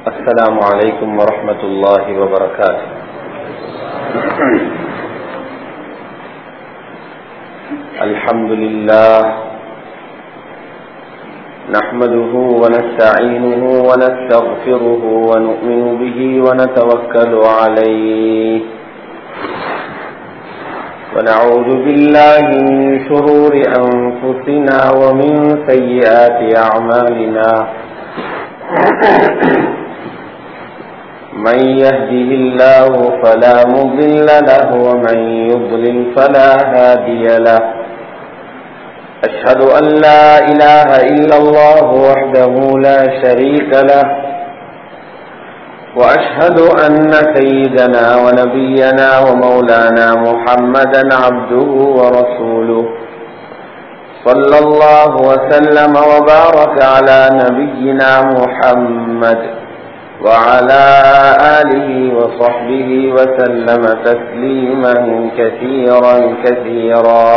السلام عليكم ورحمة الله وبركاته الحمد لله نحمده ونستعينه ونستغفره ونؤمن به ونتوكل عليه ونعوذ بالله من شرور أنفسنا ومن سيئات أعمالنا من يهده الله فلا مضل له ومن يضلل فلا هادي له أشهد أن لا إله إلا الله وحده لا شريك له وأشهد أن سيدنا ونبينا ومولانا محمدا عبده ورسوله صلى الله وسلم وبارك على نبينا محمد وعلى آله وصحبه وسلم تسليما كثيرا كثيرا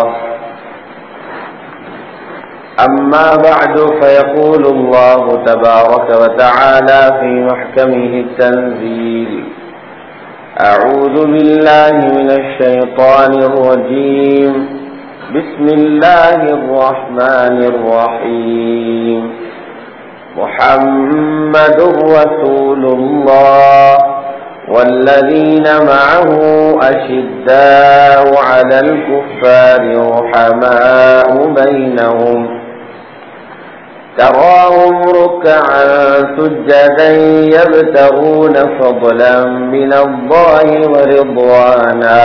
أما بعد فيقول الله تبارك وتعالى في محكمه التنزيل أعوذ بالله من الشيطان الرجيم بسم الله الرحمن الرحيم محمد رسول الله والذين معه أشداء على الكفار رحماء بينهم تراهم ركعا سجدا يبتغون فضلا من الله ورضوانا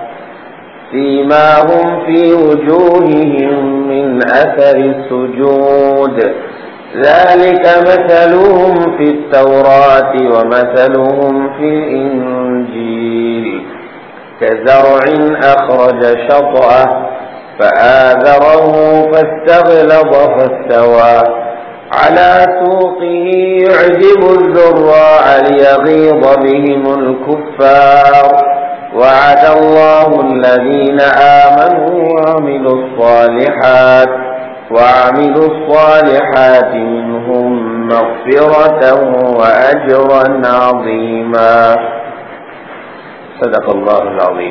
سيماهم في وجوههم من أثر السجود ذلك مثلهم في التوراة ومثلهم في الإنجيل كزرع أخرج شطأه فآذره فاستغلظ فاستوى على سوقه يعجب الزراع ليغيظ بهم الكفار وعد الله الذين آمنوا وعملوا الصالحات وعملوا الصالحات منهم مغفرة وأجرا عظيما صدق الله العظيم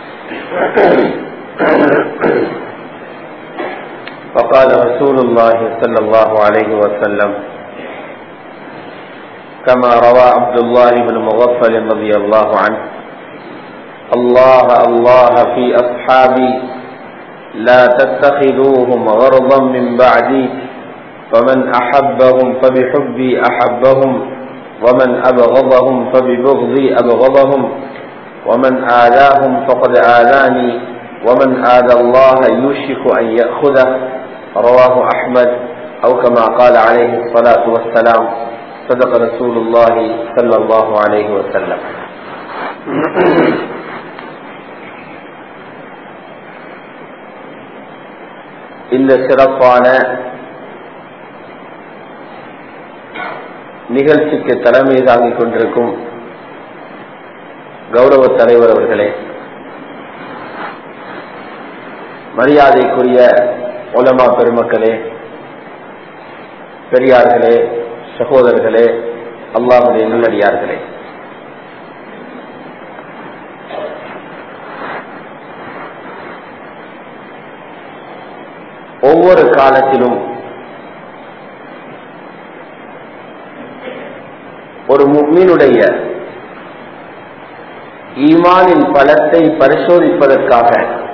وقال رسول الله صلى الله عليه وسلم كما روى عبد الله بن مغفل رضي الله عنه الله الله في أصحابي لا تتخذوهم غرضا من بعدي فمن أحبهم فبحبي أحبهم ومن أبغضهم فببغضي أبغضهم ومن آذاهم فقد آذاني ومن آذى الله يوشك أن يأخذه رواه أحمد أو كما قال عليه الصلاة والسلام صدق رسول الله صلى الله عليه وسلم இந்த சிறப்பான நிகழ்ச்சிக்கு தலைமை தாங்கிக் கொண்டிருக்கும் கௌரவ தலைவர் அவர்களே மரியாதைக்குரிய உலமா பெருமக்களே பெரியார்களே சகோதரர்களே அல்லாஹுடைய நல்லடியார்களே ஒவ்வொரு காலத்திலும் ஒரு முக்மீனுடைய ஈமானின் பலத்தை பரிசோதிப்பதற்காக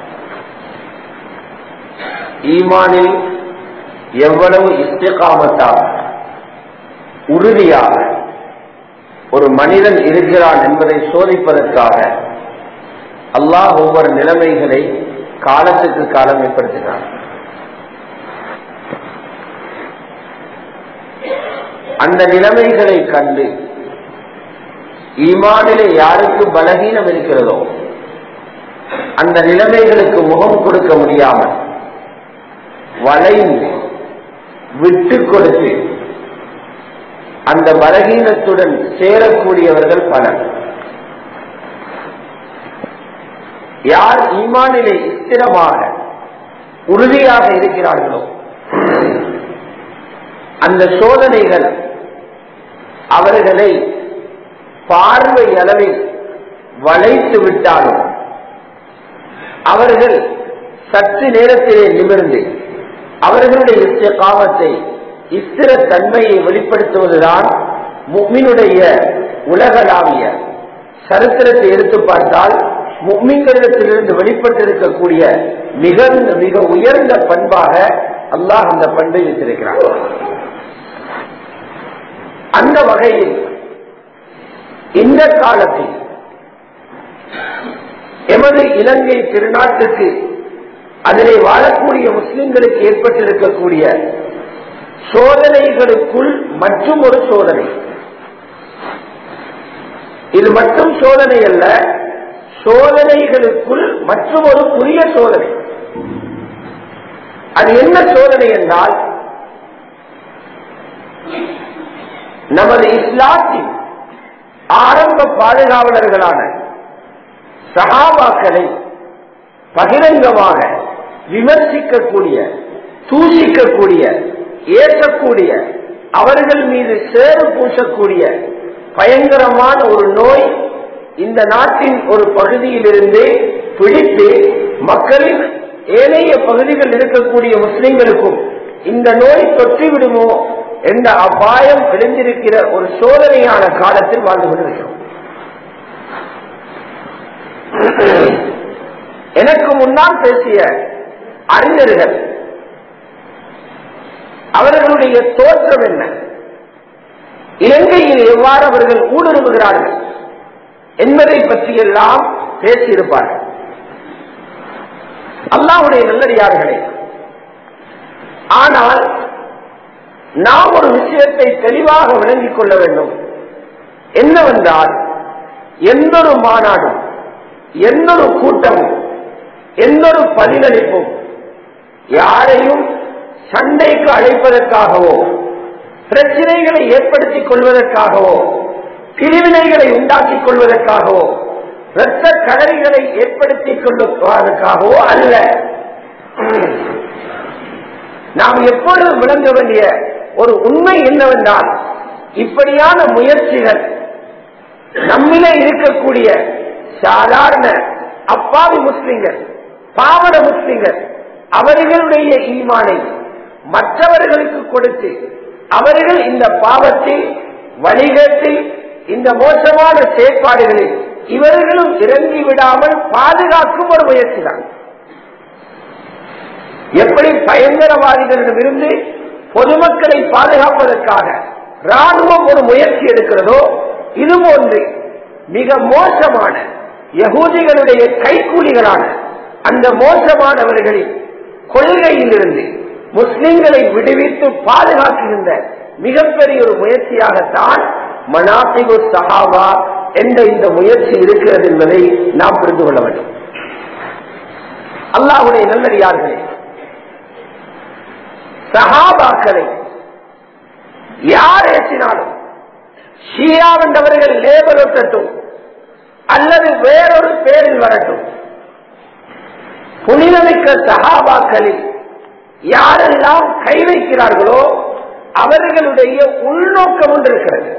ஈமானில் எவ்வளவு இஸ்திகாமத்தாக உறுதியாக ஒரு மனிதன் இருக்கிறான் என்பதை சோதிப்பதற்காக அல்லாஹ் ஒவ்வொரு நிலைமைகளை காலத்துக்கு காலம் ஏற்படுத்தினார் அந்த நிலைமைகளை கண்டு ஈமானிலே யாருக்கு பலகீனம் இருக்கிறதோ அந்த நிலைமைகளுக்கு முகம் கொடுக்க முடியாமல் வளைந்து விட்டு கொடுத்து அந்த பலகீனத்துடன் சேரக்கூடியவர்கள் பலர் யார் ஈமானிலே ஸ்திரமாக உறுதியாக இருக்கிறார்களோ அந்த சோதனைகள் அவர்களை பார்வை அளவில் வளைத்து விட்டாலும் அவர்கள் சற்று நேரத்திலே நிமிர்ந்து அவர்களுடைய இஸ்திகாமத்தை இஸ்திர தன்மையை வெளிப்படுத்துவதுதான் முக்மினுடைய உலகளாவிய சரித்திரத்தை எடுத்து பார்த்தால் முக்மின்களிடத்திலிருந்து வெளிப்பட்டிருக்கக்கூடிய மிக மிக உயர்ந்த பண்பாக அல்லாஹ் அந்த பண்பை வைத்திருக்கிறார் அந்த வகையில் இந்த காலத்தில் எமது இலங்கை திருநாட்டுக்கு அதிலே வாழக்கூடிய முஸ்லிம்களுக்கு ஏற்பட்டிருக்கக்கூடிய சோதனைகளுக்குள் மற்றும் ஒரு சோதனை இது மட்டும் சோதனை அல்ல சோதனைகளுக்குள் மற்றும் ஒரு புதிய சோதனை அது என்ன சோதனை என்றால் நமது இஸ்லாத்தின் ஆரம்ப பாதுகாவலர்களான சகாபாக்களை பகிரங்கமாக விமர்சிக்கக்கூடிய தூசிக்கக்கூடிய ஏற்றக்கூடிய அவர்கள் மீது சேறு பூசக்கூடிய பயங்கரமான ஒரு நோய் இந்த நாட்டின் ஒரு பகுதியிலிருந்து பிடித்து மக்களின் ஏனைய பகுதிகள் இருக்கக்கூடிய முஸ்லிம்களுக்கும் இந்த நோய் தொற்றிவிடுமோ என்ற அபாயம் எழுந்திருக்கிற ஒரு சோதனையான காலத்தில் வாழ்ந்து கொண்டிருக்கிறோம் எனக்கு முன்னால் பேசிய அறிஞர்கள் அவர்களுடைய தோற்றம் என்ன இலங்கையில் எவ்வாறு அவர்கள் ஊடுருவுகிறார்கள் என்பதை பற்றியெல்லாம் பேசியிருப்பார்கள் அல்லாவுடைய நல்லடியார்களே ஆனால் நாம் ஒரு விஷயத்தை தெளிவாக விளங்கிக் கொள்ள வேண்டும் என்னவென்றால் எந்த ஒரு மாநாடும் எந்த ஒரு கூட்டமும் எந்த ஒரு பதிலளிப்பும் யாரையும் சண்டைக்கு அழைப்பதற்காகவோ பிரச்சனைகளை ஏற்படுத்திக் கொள்வதற்காகவோ பிரிவினைகளை உண்டாக்கிக் கொள்வதற்காகவோ இரத்த கடல்களை ஏற்படுத்திக் கொள்வதற்காகவோ அல்ல நாம் எப்பொழுது விளங்க வேண்டிய ஒரு உண்மை என்னவென்றால் இப்படியான முயற்சிகள் நம்மிலே இருக்கக்கூடிய சாதாரண அப்பாவி முஸ்லிம்கள் பாவன முஸ்லிம்கள் அவர்களுடைய ஈமானை மற்றவர்களுக்கு கொடுத்து அவர்கள் இந்த பாவத்தில் வழிகேட்டில் இந்த மோசமான செயற்பாடுகளில் இவர்களும் இறங்கி விடாமல் பாதுகாக்கும் ஒரு முயற்சி தான் எப்படி பயங்கரவாதிகளிடமிருந்து பொதுமக்களை பாதுகாப்பதற்காக ராணுவம் ஒரு முயற்சி எடுக்கிறதோ இதுபோன்று மிக மோசமான யகூதிகளுடைய கைக்கூலிகளான அந்த மோசமானவர்களின் கொள்கையிலிருந்து முஸ்லிம்களை விடுவித்து பாதுகாக்கின்ற மிகப்பெரிய ஒரு முயற்சியாகத்தான் மனாசிகு சஹாபா என்ற இந்த முயற்சி இருக்கிறது என்பதை நாம் புரிந்து கொள்ள வேண்டும் அல்லாஹுடைய நல்லடியார்களே சஹாபாக்களை யார் ஏற்றினாலும் ஷியா என்றவர்கள் லேபல் ஒட்டட்டும் அல்லது வேறொரு பேரில் வரட்டும் புனிதமிக்க சகாபாக்களில் யாரெல்லாம் கை வைக்கிறார்களோ அவர்களுடைய உள்நோக்கம் ஒன்று இருக்கிறது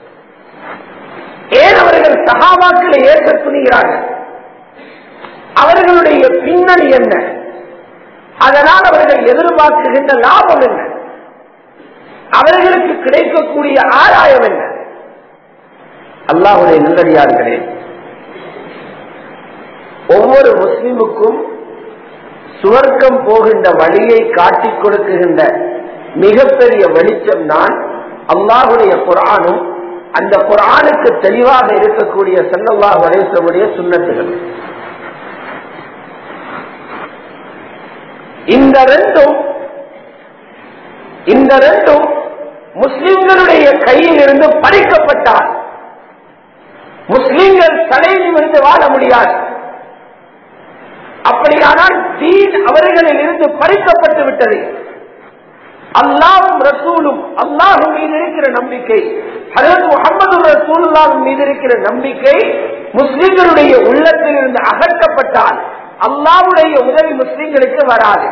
ஏன் அவர்கள் சகாபாக்களை ஏற்க துணிகிறார்கள் அவர்களுடைய பின்னணி என்ன அதனால் அவர்கள் எதிர்பார்க்குகின்ற லாபம் என்ன அவர்களுக்கு கிடைக்கக்கூடிய ஆதாயம் என்ன அல்லாஹுடைய நல்லடியார்களே ஒவ்வொரு முஸ்லிமுக்கும் சுவர்க்கம் போகின்ற வழியை காட்டிக் கொடுக்குகின்ற மிகப்பெரிய வெளிச்சம் தான் அல்லாஹுடைய குரானும் அந்த குரானுக்கு தெளிவாக இருக்கக்கூடிய செல்லல்லா வரைசமுடைய சுண்ணத்துகள் இந்த ரெண்டும் இந்த ரெண்டும் முஸ்லிம்களுடைய கையில் இருந்து பறிக்கப்பட்டால் முஸ்லிம்கள் தலை நிமிர்ந்து வாழ முடியாது அப்படியானால் தீன் அவர்களில் இருந்து பறிக்கப்பட்டு விட்டது அல்லாவும் ரசூலும் அல்லாஹும் மீது இருக்கிற நம்பிக்கை ஹரத் முகமது ரசூல்லாவின் மீது இருக்கிற நம்பிக்கை முஸ்லிம்களுடைய உள்ளத்தில் இருந்து அகற்றப்பட்டால் அல்லாவுடைய உதவி முஸ்லிம்களுக்கு வராது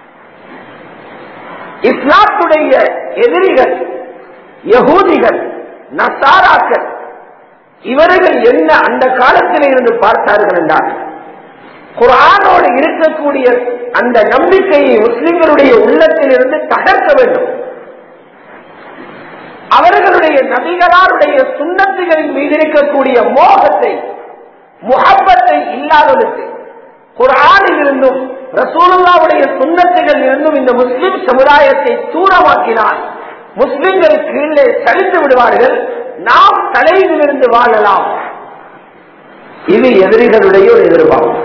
இஸ்லாத்துடைய எதிரிகள் யகூதிகள் நசாராக்கள் இவர்கள் என்ன அந்த காலத்தில் இருந்து பார்த்தார்கள் என்றால் குரானோடு இருக்கக்கூடிய அந்த நம்பிக்கையை முஸ்லிம்களுடைய உள்ளத்தில் இருந்து தகர்க்க வேண்டும் அவர்களுடைய நபிகளாருடைய சுண்ணத்துகளின் மீது இருக்கக்கூடிய மோகத்தை முகப்பத்தை இல்லாததற்கு குரானில் இருந்தும் ரசூலுல்லாவுடைய சுண்ணத்துகள் இருந்தும் இந்த முஸ்லிம் சமுதாயத்தை தூரமாக்கினால் முஸ்லிம்கள் கீழே சரிந்து விடுவார்கள் நாம் தலையிலிருந்து வாழலாம் இது எதிரிகளுடைய ஒரு எதிர்பார்ப்பு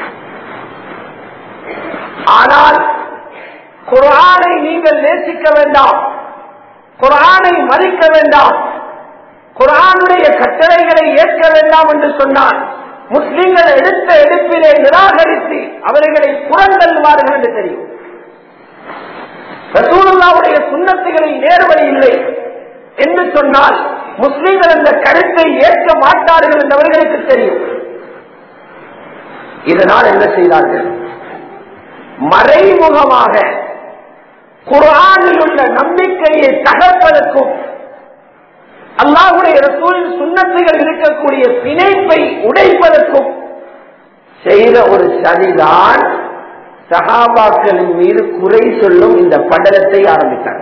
ஆனால் குரானை நீங்கள் நேசிக்க வேண்டாம் குரானை மதிக்க வேண்டாம் குரானுடைய கட்டளைகளை ஏற்க வேண்டாம் என்று சொன்னால் முஸ்லிம்கள் எடுத்த எடுப்பிலே நிராகரித்து அவர்களை புறந்தள்ளுவார்கள் என்று தெரியும் ரசூலுல்லாவுடைய சுண்ணத்துகளை நேர்வழி இல்லை என்று சொன்னால் முஸ்லிம்கள் அந்த கருத்தை ஏற்க மாட்டார்கள் என்று அவர்களுக்கு தெரியும் இதனால் என்ன செய்தார்கள் மறைமுகமாக குரானில் உள்ள நம்பிக்கையை தகர்ப்பதற்கும் அல்லாஹுடைய ரசூலின் சுண்ணத்துகள் இருக்கக்கூடிய பிணைப்பை உடைப்பதற்கும் செய்த ஒரு சதிதான் சகாபாக்களின் மீது குறை சொல்லும் இந்த படலத்தை ஆரம்பித்தார்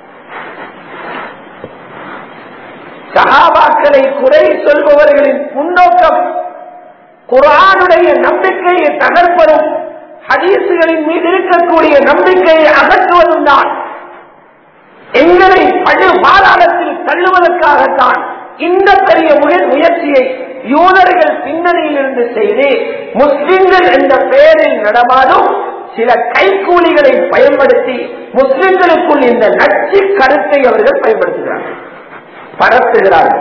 சகாபாக்களை குறை சொல்பவர்களின் முன்னோக்கம் குரானுடைய நம்பிக்கையை தகர்ப்பதும் ஹதீசுகளின் மீது இருக்கக்கூடிய நம்பிக்கையை அகற்றுவதும் தான் எங்களை படு பாதாளத்தில் தள்ளுவதற்காகத்தான் இந்த பெரிய முயற்சியை யூதர்கள் பின்னணியில் இருந்து செய்து முஸ்லிம்கள் என்ற பெயரில் நடமாடும் சில கைக்கூலிகளை பயன்படுத்தி முஸ்லிம்களுக்குள் இந்த நச்சு கருத்தை அவர்கள் பயன்படுத்துகிறார்கள் பரத்துகிறார்கள்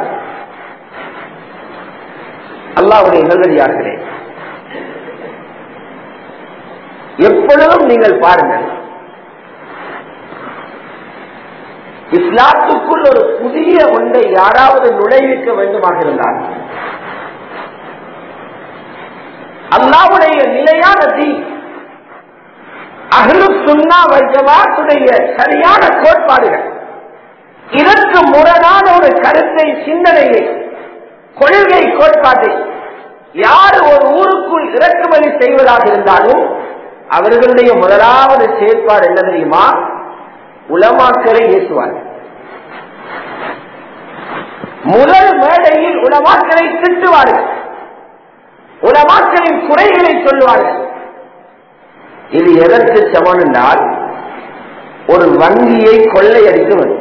அல்லாவுடைய நல்லடியார்களே எப்பொழுதும் நீங்கள் பாருங்கள் இஸ்லாத்துக்குள் ஒரு புதிய ஒன்றை யாராவது நுழைவிக்க வேண்டுமாக இருந்தால் அல்லாவுடைய நிலையான தீ அகலு சுண்ணா வஜமாத்துடைய சரியான கோட்பாடுகள் இதற்கு முரணான ஒரு கருத்தை சிந்தனையை கொள்கை கோட்பாட்டை யார் ஒரு ஊருக்குள் இறக்குமதி செய்வதாக இருந்தாலும் அவர்களுடைய முதலாவது செயற்பாடு என்ன தெரியுமா உலமாக்களை ஏசுவார்கள் முதல் மேடையில் உலமாக்களை திட்டுவார்கள் உலமாக்களின் குறைகளை சொல்லுவார்கள் இது எதற்கு சமம் என்றால் ஒரு வங்கியை கொள்ளையடிக்க வேண்டும்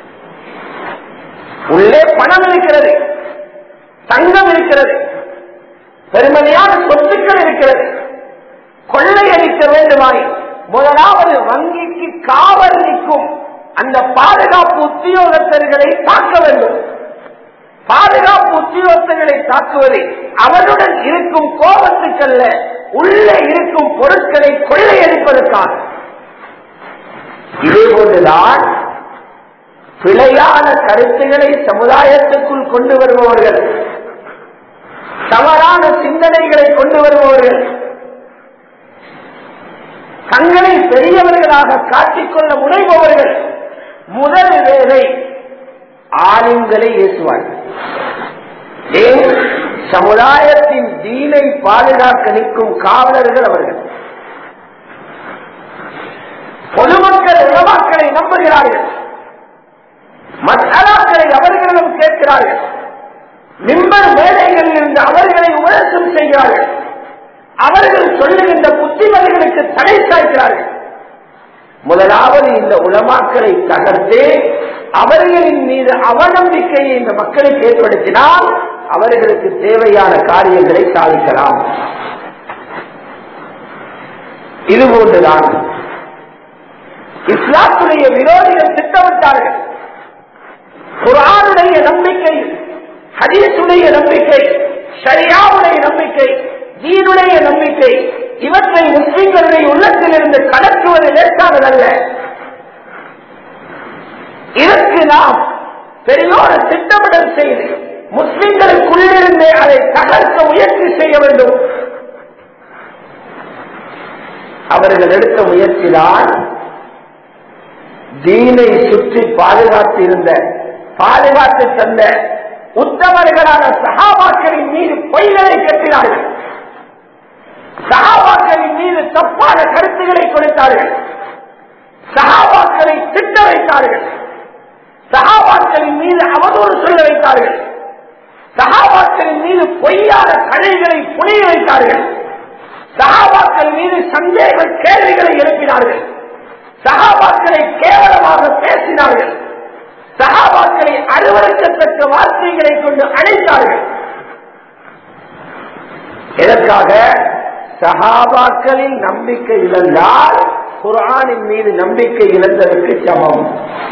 உள்ளே பணம் இருக்கிறது தங்கம் இருக்கிறது பெருமதியான சொத்துக்கள் இருக்கிறது கொள்ளையடிக்க வேண்டுமாய் முதலாவது வங்கிக்கு காவல் நிற்கும் அந்த பாதுகாப்பு உத்தியோகத்தர்களை தாக்க வேண்டும் பாதுகாப்பு உத்தியோகத்தர்களை தாக்குவது அவருடன் இருக்கும் கோபத்துக்கல்ல உள்ளே இருக்கும் பொருட்களை கொள்ளையடிப்பதற்காக இதே போன்றுதான் பிழையான கருத்துக்களை சமுதாயத்துக்குள் கொண்டு வருபவர்கள் தவறான சிந்தனைகளை கொண்டு வருபவர்கள் தங்களை பெரியவர்களாக காட்டிக்கொள்ள முனைபவர்கள் முதல் வேலை ஆளுங்களை ஏசுவார்கள் ஏன் சமுதாயத்தின் தீனை பாதுகாக்க நிற்கும் காவலர்கள் அவர்கள் பொதுமக்கள் உலமாக்களை நம்புகிறார்கள் மசாலாக்களை அவர்களிடம் கேட்கிறார்கள் மிம்பர் மேடைகளில் இருந்து அவர்களை உபதேசம் செய்கிறார்கள் அவர்கள் சொல்லுகின்ற புத்திமதிகளுக்கு தடை சாய்க்கிறார்கள் முதலாவது இந்த உலமாக்களை தகர்த்து அவர்களின் மீது அவநம்பிக்கையை இந்த மக்களுக்கு ஏற்படுத்தினால் அவர்களுக்கு தேவையான காரியங்களை சாதிக்கலாம் இதுபோன்றுதான் இஸ்லாத்துடைய விரோதிகள் திட்டமிட்டார்கள் குரானுடைய நம்பிக்கை ஹதீசுடைய நம்பிக்கை ஷரியாவுடைய நம்பிக்கை தீனுடைய நம்பிக்கை இவற்றை முஸ்லிம்களுடைய உள்ளத்தில் இருந்து கலக்குவது லேசானதல்ல இதற்கு நாம் பெரியோர திட்டமிடல் செய்து முஸ்லிம்களுக்குள்ளிருந்தே அதை தகர்க்க முயற்சி செய்ய வேண்டும் அவர்கள் எடுத்த முயற்சிதான் தீனை சுற்றி பாதுகாத்து இருந்த பாதுகாத்து தந்த உத்தமர்களான சகாபாக்களின் மீது பொய்களை கட்டினார்கள் சகாபாக்களின் மீது தப்பான கருத்துக்களை கொடுத்தார்கள் சகாபாக்களை திட்ட வைத்தார்கள் சகாபாக்களின் மீது அவதூறு சொல்ல வைத்தார்கள் சகாபாக்களின் மீது பொய்யான கதைகளை புனைய வைத்தார்கள் சகாபாக்கள் மீது சந்தேக கேள்விகளை எழுப்பினார்கள் சகாபாக்களை கேவலமாக பேசினார்கள் சகாபாக்களை அலுவலகத்தக்க வார்த்தைகளை கொண்டு அழைத்தார்கள் இதற்காக சகாபாக்களின் நம்பிக்கை இழந்தால் குரானின் மீது நம்பிக்கை இழந்ததற்கு சமம்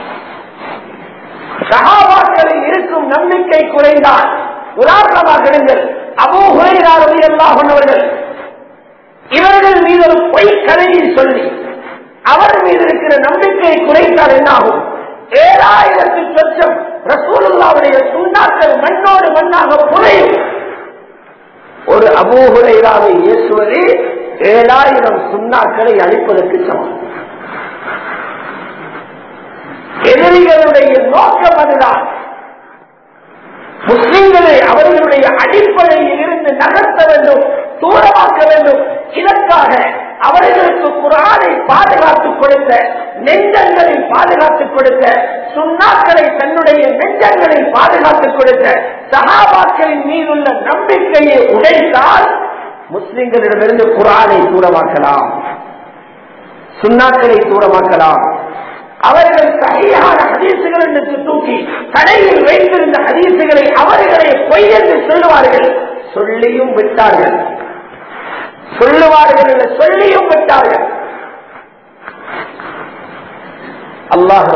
சகாபாக்களில் இருக்கும் நம்பிக்கை குறைந்தால் உதாரணமாக இருங்கள் அபோகுறையாரதி எல்லாவர்கள் இவர்கள் மீது ஒரு பொய் கதையை சொல்லி அவர் மீது இருக்கிற நம்பிக்கை குறைந்தால் என்னாகும் ஏழாயிரத்து சொச்சம் ரசூலுல்லாவுடைய சுண்ணாக்கள் மண்ணோடு மண்ணாக புனையும் ஒரு அபூகுரையாவை இயேசுவது ஏழாயிரம் சுண்ணாக்களை அழிப்பதற்கு சமம் எதிரிகளுடைய நோக்கம் அதுதான் முஸ்லிம்களை அவர்களுடைய அடிப்படையில் இருந்து நகர்த்த வேண்டும் தூரமாக்க வேண்டும் இதற்காக அவர்களுக்கு குரானை பாதுகாத்துக் கொடுத்த நெஞ்சங்களில் பாதுகாத்துக் கொடுத்த சுண்ணாக்களை தன்னுடைய நெஞ்சங்களில் பாதுகாத்துக் கொடுத்த சகாபாக்களின் மீதுள்ள நம்பிக்கையை உடைத்தால் முஸ்லிம்களிடமிருந்து குரானை தூரமாக்கலாம் சுண்ணாக்களை தூரமாக்கலாம் அவர்கள் சரியான ஹதீசுகள் என்று தூக்கி கடையில் வைத்திருந்த ஹதீசுகளை அவர்களை பொய் என்று சொல்லுவார்கள் சொல்லியும் விட்டார்கள் சொல்லுவார்கள் என்று சொல்லியும் விட்டார்கள் அல்லாஹ்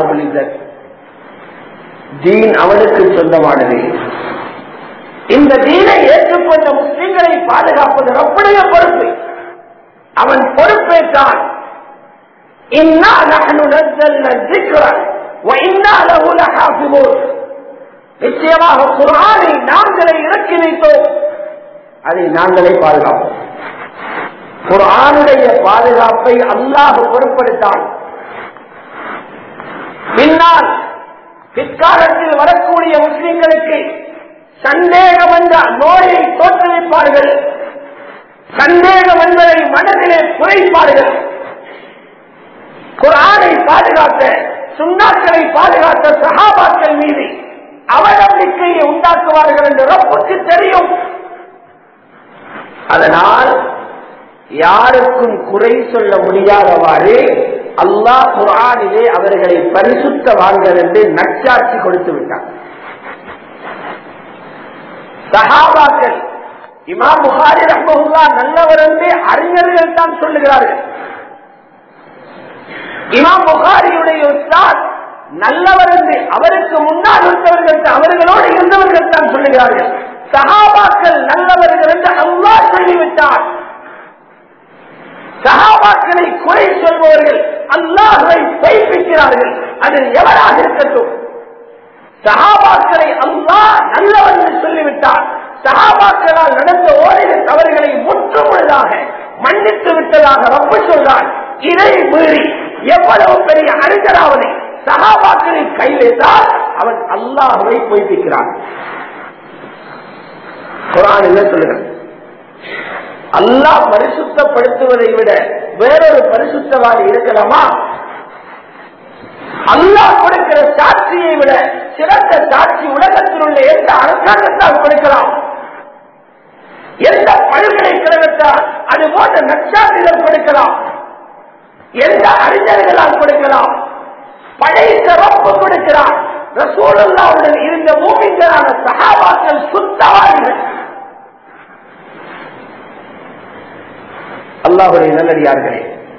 தீன் அவனுக்கு சொந்தமானது இந்த தீனை ஏற்றுக்கொண்ட முஸ்லிம்களை பாதுகாப்பது ரப்புடைய பொறுப்பு அவன் பொறுப்பேற்றான் إنا نحن نزلنا الذكر وإنا له لحافظون நிச்சயமாக குரானை நாங்களே இறக்கி வைத்தோம் அதை நாங்களே பாதுகாப்போம் குரானுடைய பாதுகாப்பை அல்லாஹ் பொருட்படுத்தான் பின்னால் பிற்காலத்தில் வரக்கூடிய முஸ்லிம்களுக்கு சந்தேகம் என்ற நோயை தோற்றுவிப்பார்கள் சந்தேகம் என்பதை மனதிலே குறைப்பார்கள் குரானை பாதுகாத்த சுண்ணாக்களை பாதுகாத்த சகாபாக்கள் மீது அவநம்பிக்கையை உண்டாக்குவார்கள் என்று ரப்புக்கு தெரியும் அதனால் யாருக்கும் குறை சொல்ல முடியாதவாறு அல்லாஹ் குரானிலே அவர்களை பரிசுத்தவான்கள் என்று நச்சாட்சி கொடுத்து விட்டார் சகாபாக்கள் இமாம் புகாரி ரஹ்மஹுல்லா நல்லவர் என்று அறிஞர்கள் தான் சொல்லுகிறார்கள் இமாம் புகாரியுடைய உஸ்தாத் நல்லவர் என்று அவருக்கு முன்னால் இருந்தவர்கள் அவர்களோடு இருந்தவர்கள் தான் சொல்லுகிறார்கள் சகாபாக்கள் நல்லவர்கள் என்று அல்லா சொல்லிவிட்டார் சகாபாக்களை குறை சொல்பவர்கள் அல்லாஹை பொய்ப்பிக்கிறார்கள் அது எவராக இருக்கட்டும் சகாபாக்களை அல்லாஹ் நல்லவர் என்று சொல்லிவிட்டார் சகாபாக்களால் நடந்த ஓரிரு தவறுகளை முற்றுமுழுதாக மன்னித்து விட்டதாக ரப்பு சொல்றான் இதை மீறி எவ்வளவு பெரிய அறிஞராவதை சகாபாக்களில் கை வைத்தால் அவன் அல்லாஹுவை பொய்ப்பிக்கிறான் குரான் என்ன சொல்லுகிறது அல்லாஹ் பரிசுத்தப்படுத்துவதை விட வேறொரு பரிசுத்தவாதி இருக்கலாமா அல்லாஹ் கொடுக்கிற சாட்சியை விட சிறந்த சாட்சி உலகத்தில் உள்ள எந்த அரசாங்கத்தால் கொடுக்கலாம் எந்த பல்கலைக்கழகத்தால் அது போன்ற நச்சான்றிதழ் கொடுக்கலாம் எந்த அறிஞர்களால் கொடுக்கலாம் படைத்த ரப்பு கொடுக்கிறார் ரசூலுல்லாவுடன் இருந்த மூமிங்களான சகாபாக்கள் சுத்தவார்கள் அல்லாஹுடைய நல்லடியார்களே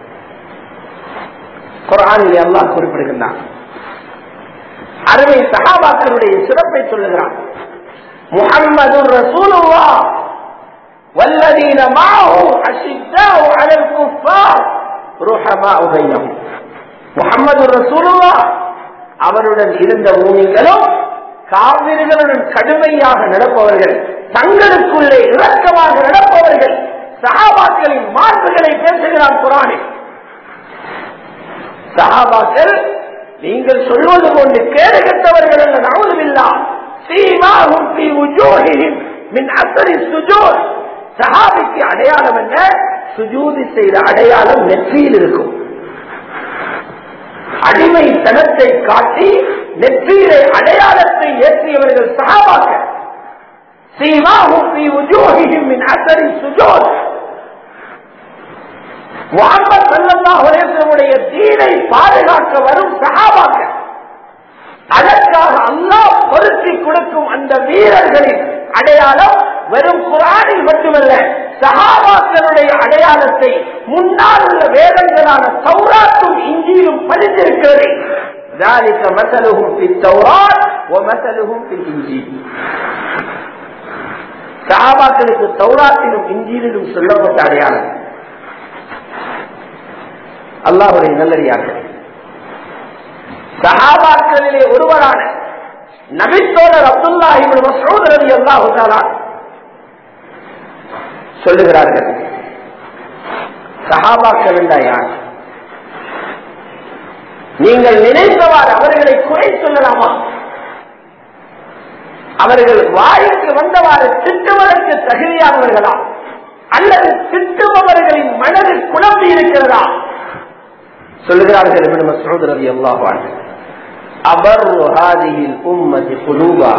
குரானிலே அல்லாஹ் குறிப்பிடுகின்றான் அருமை சகாபாக்களுடைய சிறப்பை சொல்லுகிறான் முகம்மது ரசூலுல்லா والذين معه أشداء على الكفار رحماء بينهم محمد رسول الله அவருடன் இருந்த மூமிகளும் காவிர்களுடன் கடுமையாக நடப்பவர்கள் தங்களுக்குள்ளே இறக்கமாக நடப்பவர்கள் சகாபாக்களின் மாண்புகளை பேசுகிறான் குரானில் சகாபாக்கள் நீங்கள் சொல்வது கொண்டு கேடு கெட்டவர்கள் அல்ல நவுதுவில்லா சீமாஹும் ஃபீ வுஜூஹிஹிம் மின் அஸரி சுஜூத் சஹாபிக்கு அடையாளம் என்ன சுஜூதி செய்த அடையாளம் நெற்றியில் இருக்கும் அடிமைத்தனத்தை காட்டி நெற்றியிலே அடையாளத்தை ஏற்றியவர்கள் சகாபாக்கள் சீமாஹும் ஃபீ வுஜூஹிஹிம் மின் அஸரி சுஜூத் முகமது சல்லல்லாஹு அலைஹி வஸல்லம் தீனை பாதுகாக்க வரும் சஹாபாக்கள் அதற்காக அல்லாஹ் பொருத்தி கொடுக்கும் அந்த வீரர்களின் அடையாளம் வெறும் குரானில் மட்டுமல்ல சஹாபாக்களுடைய அடையாளத்தை முன்னால் உள்ள வேதங்களான சௌராத்தும் இஞ்சியிலும் பதிந்திருக்கிறது ذلك مثلهم في التوراة ومثلهم في الإنجيل சஹாபாக்களுக்கு தௌராத்திலும் இஞ்சியிலும் சொல்லப்பட்ட அடையாளம் அல்லாஹுடைய நல்லடியார்கள் சஹாபாக்களிலே ஒருவரான நபித்தோழர் அப்துல்லாஹி மசூத் ரவி அல்லாஹு சொல்லுகிறார்கள் சஹாபாக்கள் என்றா யார் நீங்கள் நினைத்தவாறு அவர்களை குறை சொல்லலாமா அவர்கள் வாய்க்கு வந்தவாறு திட்டுவதற்கு தகுதியானவர்களா அல்லது திட்டுபவர்களின் மனதில் குழம்பி இருக்கிறதா சொல்லுகிறார்கள் இப்னு மஸ்ஊத் ரலியல்லாஹு அன்ஹு அபர் ஹாதிஹில் உம்மதி குலூபா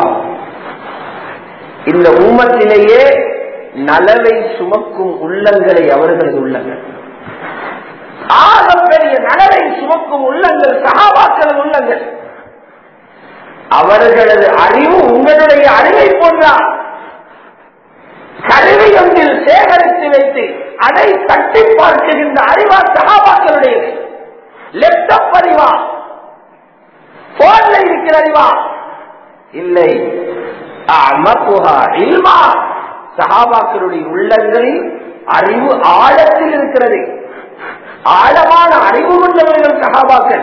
இந்த உம்மத்திலேயே நலவை சுமக்கும் உள்ளங்களை அவர்களது உள்ளங்கள் ஆகப்பெரிய நலவை சுமக்கும் உள்ளங்கள் சகாபாக்களது உள்ளங்கள் அவர்களது அறிவு உங்களுடைய அறிவை போன்றார் கருவி ஒன்றில் சேகரித்து வைத்து அதை தட்டி பார்க்கின்ற அறிவா சகாபாக்களுடையது லேப்டாப் அறிவா போன்ல இருக்கிற அறிவா இல்லை அமகுஹா இல்மா சஹாபாக்களுடைய உள்ளங்களில் அறிவு ஆழத்தில் இருக்கிறது ஆழமான அறிவு கொண்டவர்கள் சஹாபாக்கள்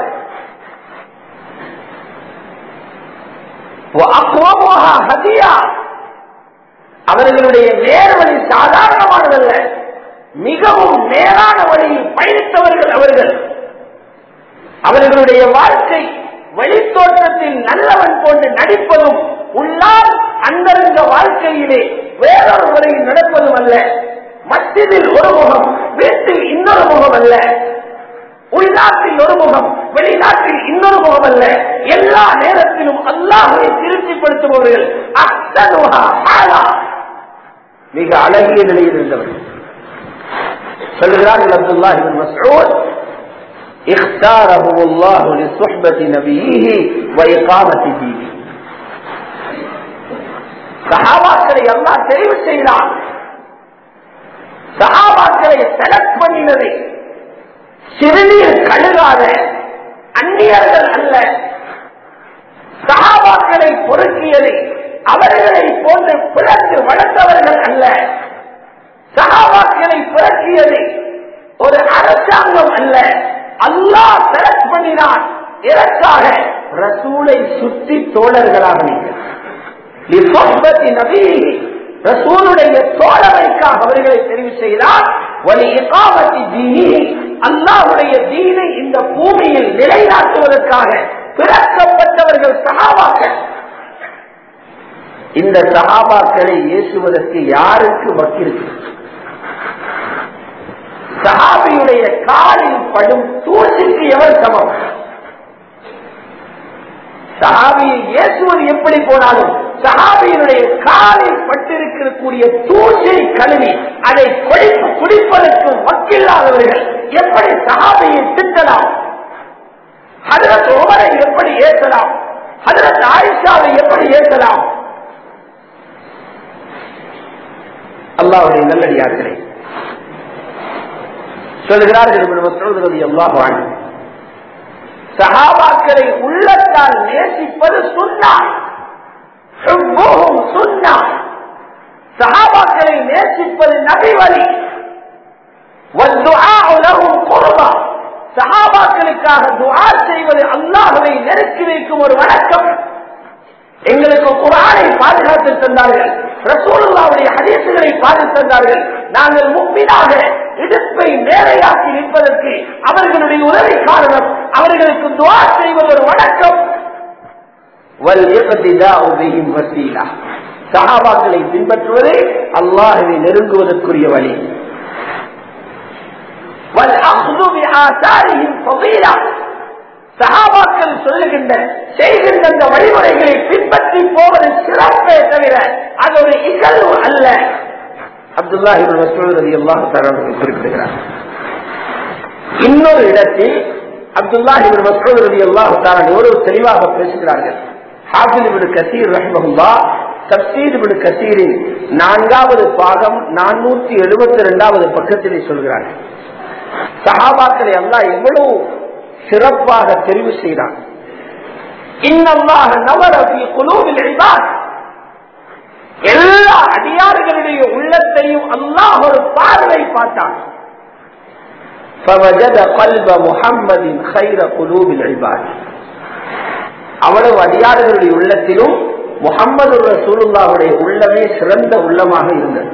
وأقومها هديا அவர்களுடைய நேர்வழி சாதாரணமானதல்ல மிகவும் நேரான வழியில் பயணித்தவர்கள் அவர்கள் அவர்களுடைய வாழ்க்கை வெளித்தோற்றத்தில் நல்லவன் போன்று நடிப்பதும் உள்ளால் அந்தரங்க வாழ்க்கையிலே வேறொரு முறையில் நடப்பதும் அல்ல மத்தியில் ஒரு முகம் வீட்டில் இன்னொரு முகம் அல்ல உள்நாட்டில் ஒரு முகம் வெளிநாட்டில் இன்னொரு முகம் அல்ல எல்லா நேரத்திலும் அல்லாஹை திருப்திப்படுத்துபவர்கள் அத்தனுஹா ஹாலா. மிக அழகிய நிலையில் இருந்தவர்கள் சொல்லுகிறார்கள் அப்துல்லாஹ் இப்னு மஸ்ஊத் اختارهم الله لصحبة نبيه وإقامة دينه சஹாபாக்களை எல்லாம் தெரிவு செய்தான் சஹாபாக்களை செலக்ட் பண்ணினது சிறுநீர் கழுகாத அந்நியர்கள் அல்ல சகாபாக்களை பொறுக்கியது அவர்களை போன்று பிறகு வளர்ந்தவர்கள் அல்ல சகாபாக்களை பிறக்கியது ஒரு அரசாங்கம் அல்ல அல்லாஹ் செலக்ட் பண்ணினான் இதற்காக ரசூலை சுற்றி தோழர்களாக நீங்கள் ரசூலுடைய தோழமைக்காக அவர்களை தெரிவு செய்தார் வலி இகாமத்தி தீனி அல்லாஹுடைய தீனை இந்த பூமியில் நிலைநாட்டுவதற்காக பிறக்கப்பட்டவர்கள் சகாபாக்கள் இந்த சகாபாக்களை ஏசுவதற்கு யாருக்கு வக்கிருக்கு சஹாபியுடைய காலில் படும் தூசிக்கு எவர் சமம் சஹாபியை இயேசுவது எப்படி போனாலும் சஹாபியினுடைய காலில் பட்டிருக்கக்கூடிய தூசை கழுவி அதை கொடிப்பு குடிப்பதற்கு வக்கில்லாதவர்கள் எப்படி சஹாபியை திட்டலாம் ஹதரத் உமரை எப்படி ஏற்றலாம் ஹதரத் ஆயிஷாவை எப்படி ஏற்றலாம் அல்லாவுடைய நல்லடியார்களே சொல்கிறார்கள் அல்லாஹ் சஹாபாக்களை உள்ளத்தால் நேசிப்பது சுண்ணா சுண்ணா சஹாபாக்களை நேசிப்பது நபி வழி சஹாபாக்களுக்காக துஆ செய்வது அல்லாஹுவை நெருக்கி வைக்கும் ஒரு வணக்கம் எங்களுக்கு குரானை பாதுகாத்து தந்தார்கள் ரசூலுல்லாவுடைய ஹதீசுகளை பாதுகாத்து தந்தார்கள் நாங்கள் முப்பினாக இடுப்பை நேரையாக்கி நிற்பதற்கு அவர்களுடைய உதவி காரணம் அவர்களுக்கு துவா செய்வது ஒரு வணக்கம் சகாபாக்களை பின்பற்றுவதே அல்லாஹுவை நெருங்குவதற்குரிய வழி சகாபாக்கள் சொல்லுகின்ற செய்கின்ற அந்த வழிமுறைகளை பின்பற்றி போவது சிறப்பே தவிர அது ஒரு இகழ்வு அல்ல அப்துல்லா ரவி அல்லாஹ் குறிப்பிடுகிறார் இன்னொரு இடத்தில் அப்துல்லா இவர் மசூத் ரவி அல்லாஹ் ஒரு தெளிவாக பேசுகிறார்கள் ஹாஃபில் இபின் கசீர் ரஹ்மஹுல்லா தப்சீர் இபின் கசீரின் நான்காவது பாகம் நானூத்தி எழுபத்தி இரண்டாவது பக்கத்திலே சொல்கிறார்கள் சஹாபாக்களை அல்லாஹ் எவ்வளவு சிறப்பாக தெரிவு செய்தான் இன்னல்லாக நவரவி குழுவில் எல்லா அடியார்களுடைய உள்ளத்தையும் அல்லாஹ் ஒரு பார்வை பார்த்தான் فوجد قلب محمد خير قلوب العباد அவ்வளவு அடியார்களுடைய உள்ளத்திலும் முகம்மது ரசூலுல்லாவுடைய உள்ளமே சிறந்த உள்ளமாக இருந்தது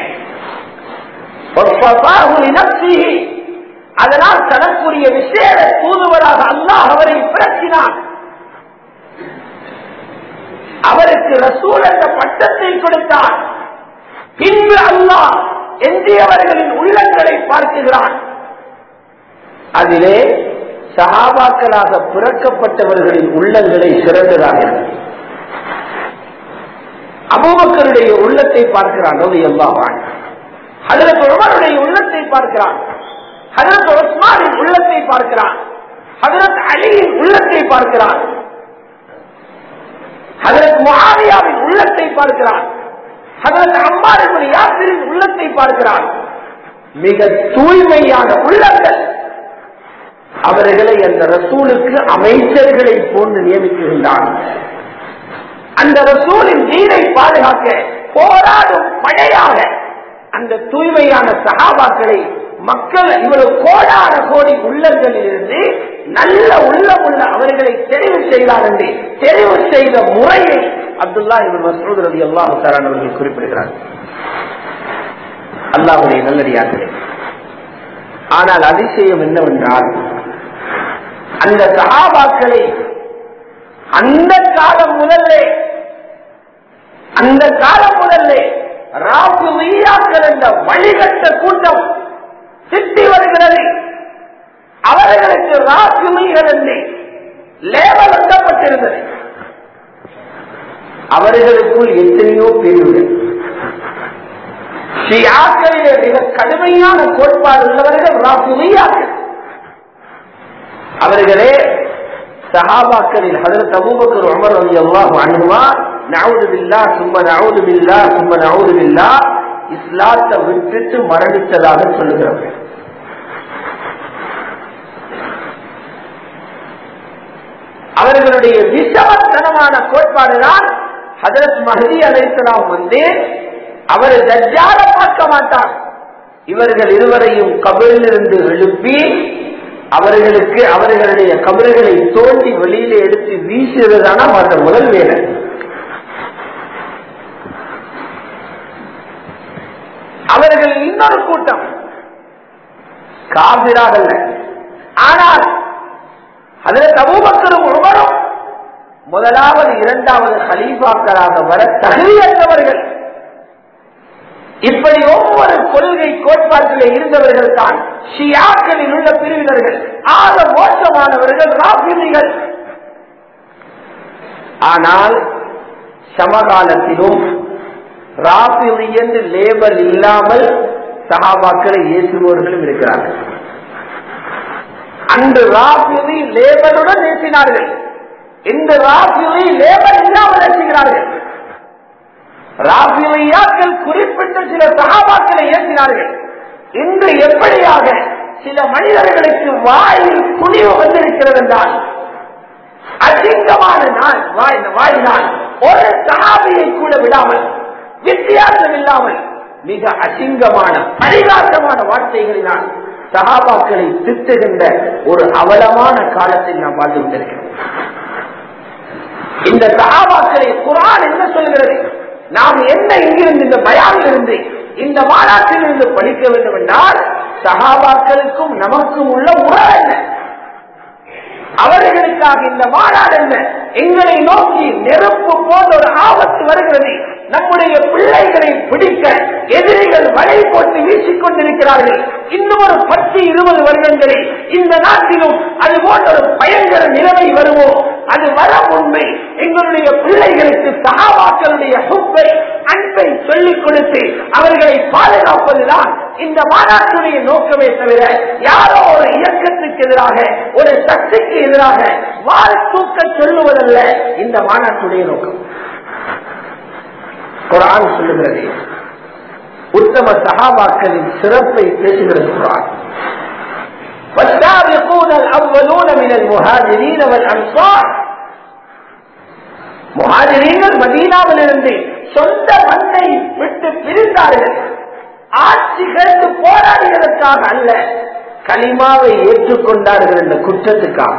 அதனால் தனக்குரிய விசேட தூதுவராக அல்லாஹ் அவரை பிறக்கினான் அவருக்கு ரசூல் என்ற பட்டத்தை கொடுத்தான் பின்பு அல்லாஹ் எஞ்சியவர்களின் உள்ளங்களை பார்க்கிறான் அதிலே சகாபாக்களாக பிறக்கப்பட்டவர்களின் உள்ளங்களை சிறந்ததாக அபூபக்கருடைய உள்ளத்தை பார்க்கிறான் எல்லாவான் அதற்கு உமருடைய உள்ளத்தை பார்க்கிறான் ஹதரத் உஸ்மானின் உள்ளத்தை பார்க்கிறான் ஹதரத் அலியின் உள்ளத்தை பார்க்கிறான் ஹதரத் முகாவியாவின் உள்ளத்தை பார்க்கிறான் ஹதரத் அம்மாரின் யாத்திரின் உள்ளத்தை பார்க்கிறான் மிக தூய்மையான உள்ளங்கள் அவர்களை அந்த ரசூலுக்கு அமைச்சர்களை போன்று நியமிக்கின்றான் அந்த ரசூலின் நீரை பாதுகாக்க போராடும் படையாக அந்த தூய்மையான சகாபாக்களை மக்கள் இவ்வளவு கோடான கோடி உள்ளங்களில் இருந்து நல்ல உள்ளம் உள்ள அவர்களை தெரிவு செய்தார் என்று தெரிவு செய்த முறையை அப்துல்லா இவர் மசூத் ரவி அல்லாஹு தரான் அவர்கள் குறிப்பிடுகிறார் அல்லாஹுடைய நல்லடியார்களே ஆனால் அதிசயம் என்னவென்றால் அந்த சகாபாக்களை அந்த காலம் முதல்லே அந்த காலம் முதல்லே ராகுமியாக்கள் என்ற வழிகட்ட கூட்டம் சித்தி வருகிறது அவர்களுக்கு ராகுமிகள் என்று லேபல் எழுதப்பட்டிருந்தது அவர்களுக்குள் எத்தனையோ பிரிவுகள் ஷியாக்களிலே மிக கடுமையான கோட்பாடு உள்ளவர்கள் ராகுமியாக்கள் அவர்களே சஹாபாக்களில் ஹதரத் அபூபக்கர் உமர் ரலியல்லாஹு அன்ஹுமா நவுது பில்லா சும்ம நவுது பில்லா சும்ம நவுது பில்லா இஸ்லாத்தை விட்டுட்டு மரணித்ததாக சொல்லுகிறவர்கள் அவர்களுடைய விஷமத்தனமான கோட்பாடுதான் ஹதரத் மஹதி அலைசலாம் வந்து அவர் தஜ்ஜால பார்க்க மாட்டார் இவர்கள் இருவரையும் கபரிலிருந்து எழுப்பி அவர்களுக்கு அவர்களுடைய கபறுகளை தோண்டி வெளியில எடுத்து வீசுவதுதான மற்ற முதல் வேலை அவர்கள் இன்னொரு கூட்டம் காபிராக ஆனால் அதில் தபூபக்கரும் ஒருவரும் முதலாவது இரண்டாவது ஹலீஃபாக்களாக வர தகுதியற்றவர்கள் இப்படி ஒவ்வொரு கொள்கை கோட்பாட்டில் இருந்தவர்கள் தான் ஷியாக்களில் உள்ள பிரிவினர்கள் ஆக மோசமானவர்கள் ராபிரிகள் ஆனால் சமகாலத்திலும் ராபிரி என்று லேபல் இல்லாமல் சகாபாக்களை ஏற்றுபவர்களும் இருக்கிறார்கள் அன்று ராபிரி லேபலுடன் ஏற்றினார்கள் இந்த ராபிரி லேபல் இல்லாமல் ஏற்றுகிறார்கள் ராபியாக்கள் குறிப்பிட்ட சில சகாபாக்களை ஏற்றினார்கள் இன்று எப்படியாக சில மனிதர்களுக்கு வாயில் துணிவு வந்திருக்கிறது என்றால் அசிங்கமான நாள் வாயினால் ஒரு சகாபியை கூட விடாமல் வித்தியாசம் இல்லாமல் மிக அசிங்கமான பரிகாசமான வார்த்தைகளினால் சகாபாக்களை திட்டுகின்ற ஒரு அவலமான காலத்தில் நாம் வாழ்ந்து கொண்டிருக்கிறோம் இந்த சகாபாக்களை குரான் என்ன சொல்கிறது நாம் என்ன இங்கிருந்து இந்த பயானில் இருந்து இந்த மாநாட்டில் இருந்து படிக்க வேண்டும் என்றால் சகாபாக்களுக்கும் நமக்கும் உள்ள உறவு என்ன அவர்களுக்காக இந்த மாநாடு என்ன எங்களை நோக்கி நெருப்பு போன்ற ஒரு ஆபத்து வருகிறது நம்முடைய பிள்ளைகளை பிடிக்க எதிரிகள் வலை போட்டு வீசிக் கொண்டிருக்கிறார்கள் இன்னும் ஒரு பத்து இருபது வருடங்களில் இந்த நாட்டிலும் அது போன்ற ஒரு பயங்கர நிலைமை வருமோ அது வர உண்மை எங்களுடைய பிள்ளைகளுக்கு சகாபாக்களுடைய சொப்பை அன்பை சொல்லிக் கொடுத்து அவர்களை பாதுகாப்பதுதான் இந்த மாநாட்டுடைய நோக்கமே தவிர யாரோ ஒரு இயக்கத்துக்கு எதிராக ஒரு சக்திக்கு எதிராக வாழ் தூக்க சொல்லுவதல்ல இந்த மாநாட்டுடைய நோக்கம் குரான் சொல்லுகிறது உத்தம சகாபாக்களின் சிறப்பை பேசுகிறது குரான் والسابقون الأولون من المهاجرين والأنصار முஹாஜிரீன்கள் மதீனாவிலிருந்து சொந்த மண்ணை விட்டு பிரிந்தார்கள் ஆட்சி கேட்டு போராடியதற்காக அல்ல களிமாவை ஏற்றுக்கொண்டார்கள் என்ற குற்றத்துக்காக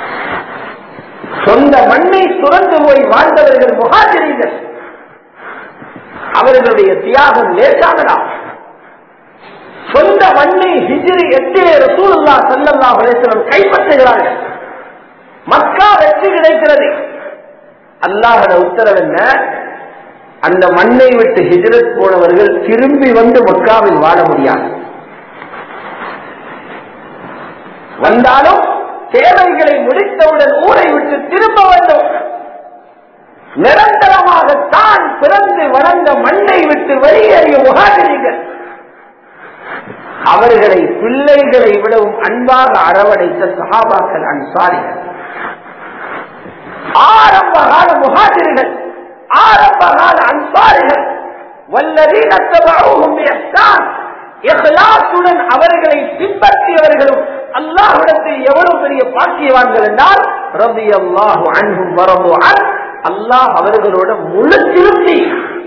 சொந்த மண்ணை துறந்து போய் வாழ்ந்தவர்கள் முகாஜிரீர்கள் அவர்களுடைய தியாகம் லேசானதா சொந்த மண்ணை ஹிஜிரி எட்டிலே ரசூலுல்லா சல்லல்லா அலிஸ்லம் கைப்பற்றுகிறார்கள் மக்கா வெற்றி கிடைக்கிறது அல்லாஹோட உத்தரவு என்ன அந்த மண்ணை விட்டு ஹிஜரத் போனவர்கள் திரும்பி வந்து மக்காவில் வாழ முடியாது வந்தாலும் தேவைகளை முடித்தவுடன் ஊரை விட்டு திரும்ப வேண்டும் நிரந்தரமாக தான் பிறந்து வளர்ந்த மண்ணை விட்டு வெளியேறிய முகாதிரிகள் அவர்களை பிள்ளைகளை விடவும் அன்பாக அரவணைத்த சகாபாக்கள் அன்சாரிகள் ஆரம்ப கால முகாதிரிகள் ஆரம்ப கால அன்சாரிகள் வல்லதீனத்தபாவும் இஹ்லாசுடன் அவர்களை பின்பற்றியவர்களும் அல்லாஹ்விடத்தில் எவ்வளவு பெரிய பாக்கியவான்கள் என்றால் ரபி அல்லாஹு அன்பும் வரம்பு அல்லாஹ் அவர்களோட முழு திருப்தி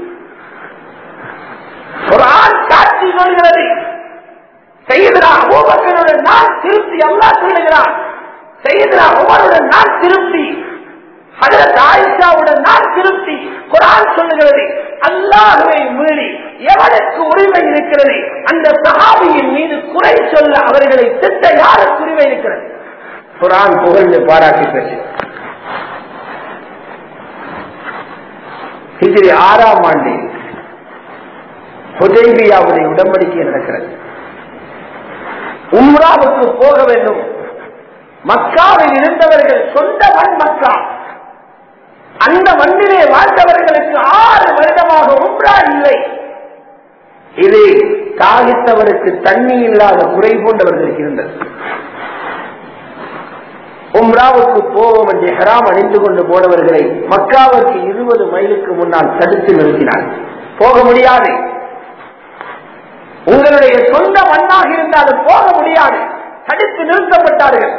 ஒரு ஆண் காட்சி சொல்கிறது செய்தரா அபூபக்கருடன் நான் திருப்தி அல்லாஹ் சொல்லுகிறான் செய்தரா உமருடன் நான் திருப்தி அதற்கு ஆயிஷாவுடன் நான் திருப்தி குரான் சொல்லுகிறது அல்லாஹுவை மீறி எவனுக்கு உரிமை இருக்கிறது அந்த சஹாபியின் மீது குறை சொல்ல அவர்களை திட்ட யாருக்கு உரிமை இருக்கிறது குரான் புகழ்ந்து பாராட்டி பேசு ஹிஜ்ரி ஆறாம் ஆண்டு ஹுதைபியாவுடைய உடன்படிக்கை நடக்கிறது உம்ராவுக்கு போக வேண்டும் மக்காவில் இருந்தவர்கள் சொந்த மண் மக்கா அந்த மண்ணிலே வாழ்ந்தவர்களுக்கு ஆறு வருடமாக உம்ரா இல்லை இது தாகித்தவருக்கு தண்ணி இல்லாத குறை போன்றவர்களுக்கு இருந்தது உம்ராவுக்கு போவோம் என்று ஹராம் அணிந்து கொண்டு போனவர்களை மக்காவுக்கு இருபது மைலுக்கு முன்னால் தடுத்து நிறுத்தினார் போக முடியாது உங்களுடைய சொந்த மண்ணாக இருந்தாலும் போக முடியாது தடுத்து நிறுத்தப்பட்டார்கள்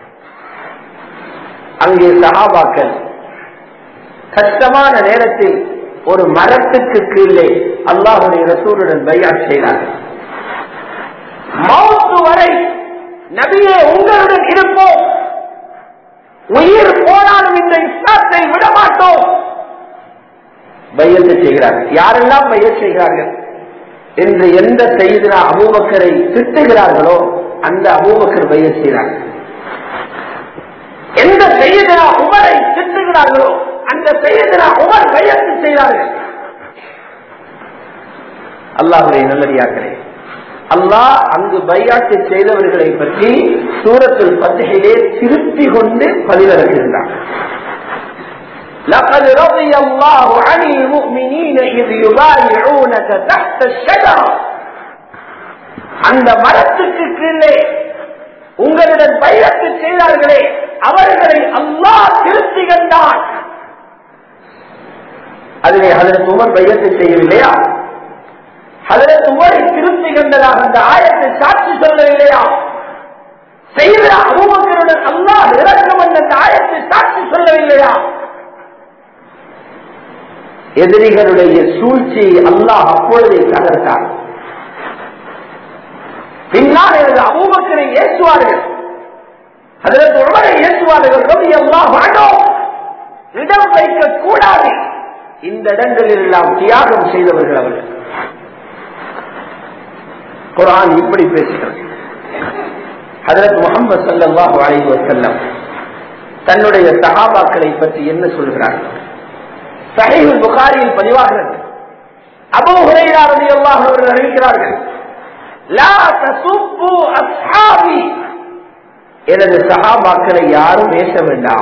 அங்கே சகாபாக்கள் கஷ்டமான நேரத்தில் ஒரு மரத்துக்கு கீழே அல்லாஹுடைய ரசூலுடன் பையா செய்தார்கள் மௌத்து வரை நபியே உங்களுடன் இருப்போம் உயிர் போனாலும் இந்த இஸ்லாத்தை விடமாட்டோம் பையத்தை செய்கிறார்கள் யாரெல்லாம் பைய செய்கிறார்கள் என்று எந்த செய்தினா அபூபக்கரை திட்டுகிறார்களோ அந்த அபூபக்கர் பைய செய்கிறார்கள் எந்த செய்தினா உமரை திட்டுகிறார்களோ அந்த செய்தினா உமர் பையத்து செய்கிறார்கள் அல்லாஹுடைய நல்லடியார்களே அல்லாஹ் அங்கு பையாட்டு செய்தவர்களை பற்றி சூரத்தில் பத்திரிகையிலே திருப்தி கொண்டு பதிவிறக்குகின்றார் لقد رضي الله عن المؤمنين إذ يبايعونك تحت الشجرة அந்த மரத்துக்கு கீழே உங்களிடம் பைரத்து செய்தார்களே அவர்களை அல்லாஹ் திருப்தி கண்டான் அதிலே அதற்கு உமர் பைரத்து செய்யவில்லையா அதற்கு உமரை திருப்தி கண்டதாக அந்த ஆயத்தை சாட்சி சொல்லவில்லையா செய்த அபுபக்கருடன் அல்லாஹ் இறக்கம் என்ற அந்த ஆயத்தை சாட்சி சொல்லவில்லையா எதிரிகளுடைய சூழ்ச்சியை அல்லாஹ் அப்பொழுதே தகர்த்தார் பின்னால் எனது அபூபக்கரை ஏற்றுவார்கள் அதற்கு உடனே ஏற்றுவார்கள் ரவி அல்லாஹ் வேண்டோம் இடம் வைக்க கூடாது இந்த இடங்களில் எல்லாம் தியாகம் செய்தவர்கள் அவர்கள் குரான் இப்படி பேசுகிறது ஹதரத் முகமது சல்லாஹு அலைஹி வஸல்லம் தன்னுடைய சஹாபாக்களை பற்றி என்ன சொல்கிறார் சஹீஹுல் புகாரியில் பதிவாகிறது அபூ ஹுரைரா ரலியல்லாஹு அவர்கள் அறிவிக்கிறார்கள் லா தசுப்பு அஸ்ஹாபி எனது சஹாபாக்களை யாரும் பேச வேண்டாம்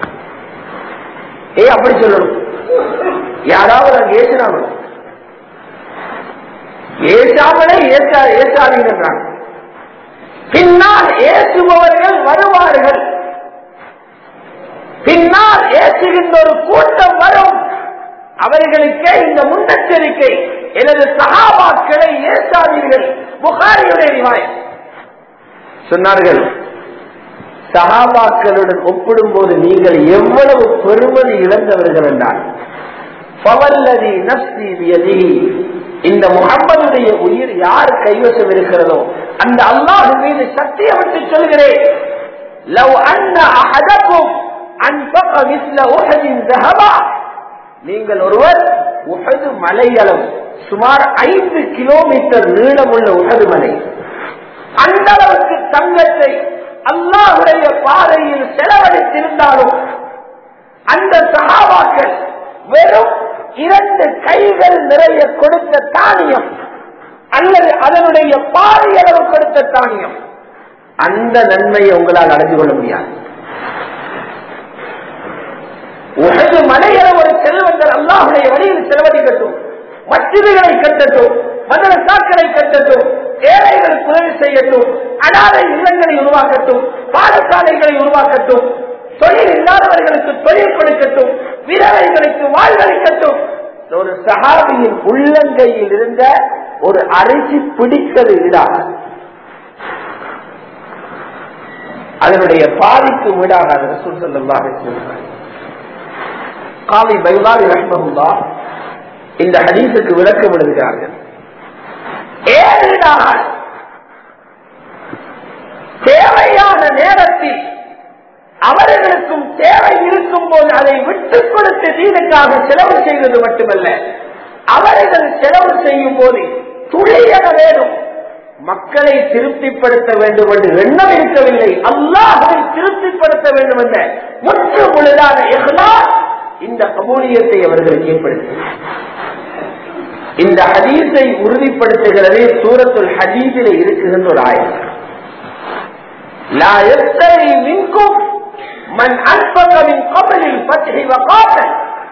ஏ அப்படி சொல்லணும் யாராவது அங்க ஏசினாங்க ஏசாமலே ஏசா ஏசாதீங்கன்றாங்க பின்னால் ஏசுபவர்கள் வருவார்கள் பின்னால் ஏசுகின்ற ஒரு கூட்டம் வரும் அவர்களுக்கே இந்த முன்னெச்சரிக்கை எனது சகாபாக்களை ஏசாதீர்கள் புகாரியுடைய நியாயம் சொன்னார்கள் சகாபாக்களுடன் ஒப்பிடும் போது நீங்கள் எவ்வளவு பெருமதி இழந்தவர்கள் என்றால் பவல்லதி நப்சி வியதி இந்த முகம்மதுடைய உயிர் யார் கைவசம் இருக்கிறதோ அந்த அல்லாஹ் மீது சத்தியம் விட்டு சொல்கிறேன் லவ் அன்ன அஹதக்கும் அன்பக மிஸ்ல உஹதின் ذهبا நீங்கள் ஒருவர் உஹது மலையளவு சுமார் ஐந்து கிலோமீட்டர் நீளமுள்ள உஹது மலை அந்த அளவுக்கு தங்கத்தை அல்லாஹுடைய பாதையில் செலவழித்திருந்தாலும் அந்த சகாபாக்கள் வெறும் இரண்டு கைகள் நிறைய கொடுத்த தானியம் அல்லது அதனுடைய பாதி அளவு கொடுத்த தானியம் அந்த நன்மையை உங்களால் அடைந்து கொள்ள முடியாது உலக மலையில ஒரு செல்வந்தர் அல்லாஹுடைய வழியில் செலவழிக்கட்டும் மச்சிதுகளை கட்டட்டும் மதரசாக்களை கட்டட்டும் ஏழைகளுக்கு உதவி செய்யட்டும் அனாதை இல்லங்களை உருவாக்கட்டும் பாடசாலைகளை உருவாக்கட்டும் தொழில் இல்லாதவர்களுக்கு தொழில் கொடுக்கட்டும் விதவைகளுக்கு வாழ்வளிக்கட்டும் ஒரு சகாபியின் உள்ளங்கையில் இருந்த ஒரு அரிசி பிடித்தது ஈடாக அதனுடைய பாதிக்கு வீடாக ரசூல் சொல்லலாம் காலை பைலாரி ரஹ்மகுல்லா இந்த ஹதீஸுக்கு விளக்கம் எழுதுகிறார்கள் ஏழு நாள் தேவையான நேரத்தில் அவர்களுக்கும் தேவை இருக்கும் போது அதை விட்டுக் கொடுத்து தீனுக்காக செலவு செய்வது மட்டுமல்ல அவர்கள் செலவு செய்யும் போது துளியன வேணும் மக்களை திருப்திப்படுத்த வேண்டும் என்று எண்ணம் இருக்கவில்லை அல்லாஹை திருப்திப்படுத்த வேண்டும் என்ற முற்று முழுதான எஹ்லாஸ் இந்த கபூலியத்தை அவர்களுக்கு ஏற்படுத்தி இந்த ஹதீஸை உறுதிப்படுத்துகிறதே சூரத்துல் ஹதீஸில் இருக்குகின்ற ஒரு ஆயம் لا يستوي منكم من أنفق من قبل الفتح وقاتل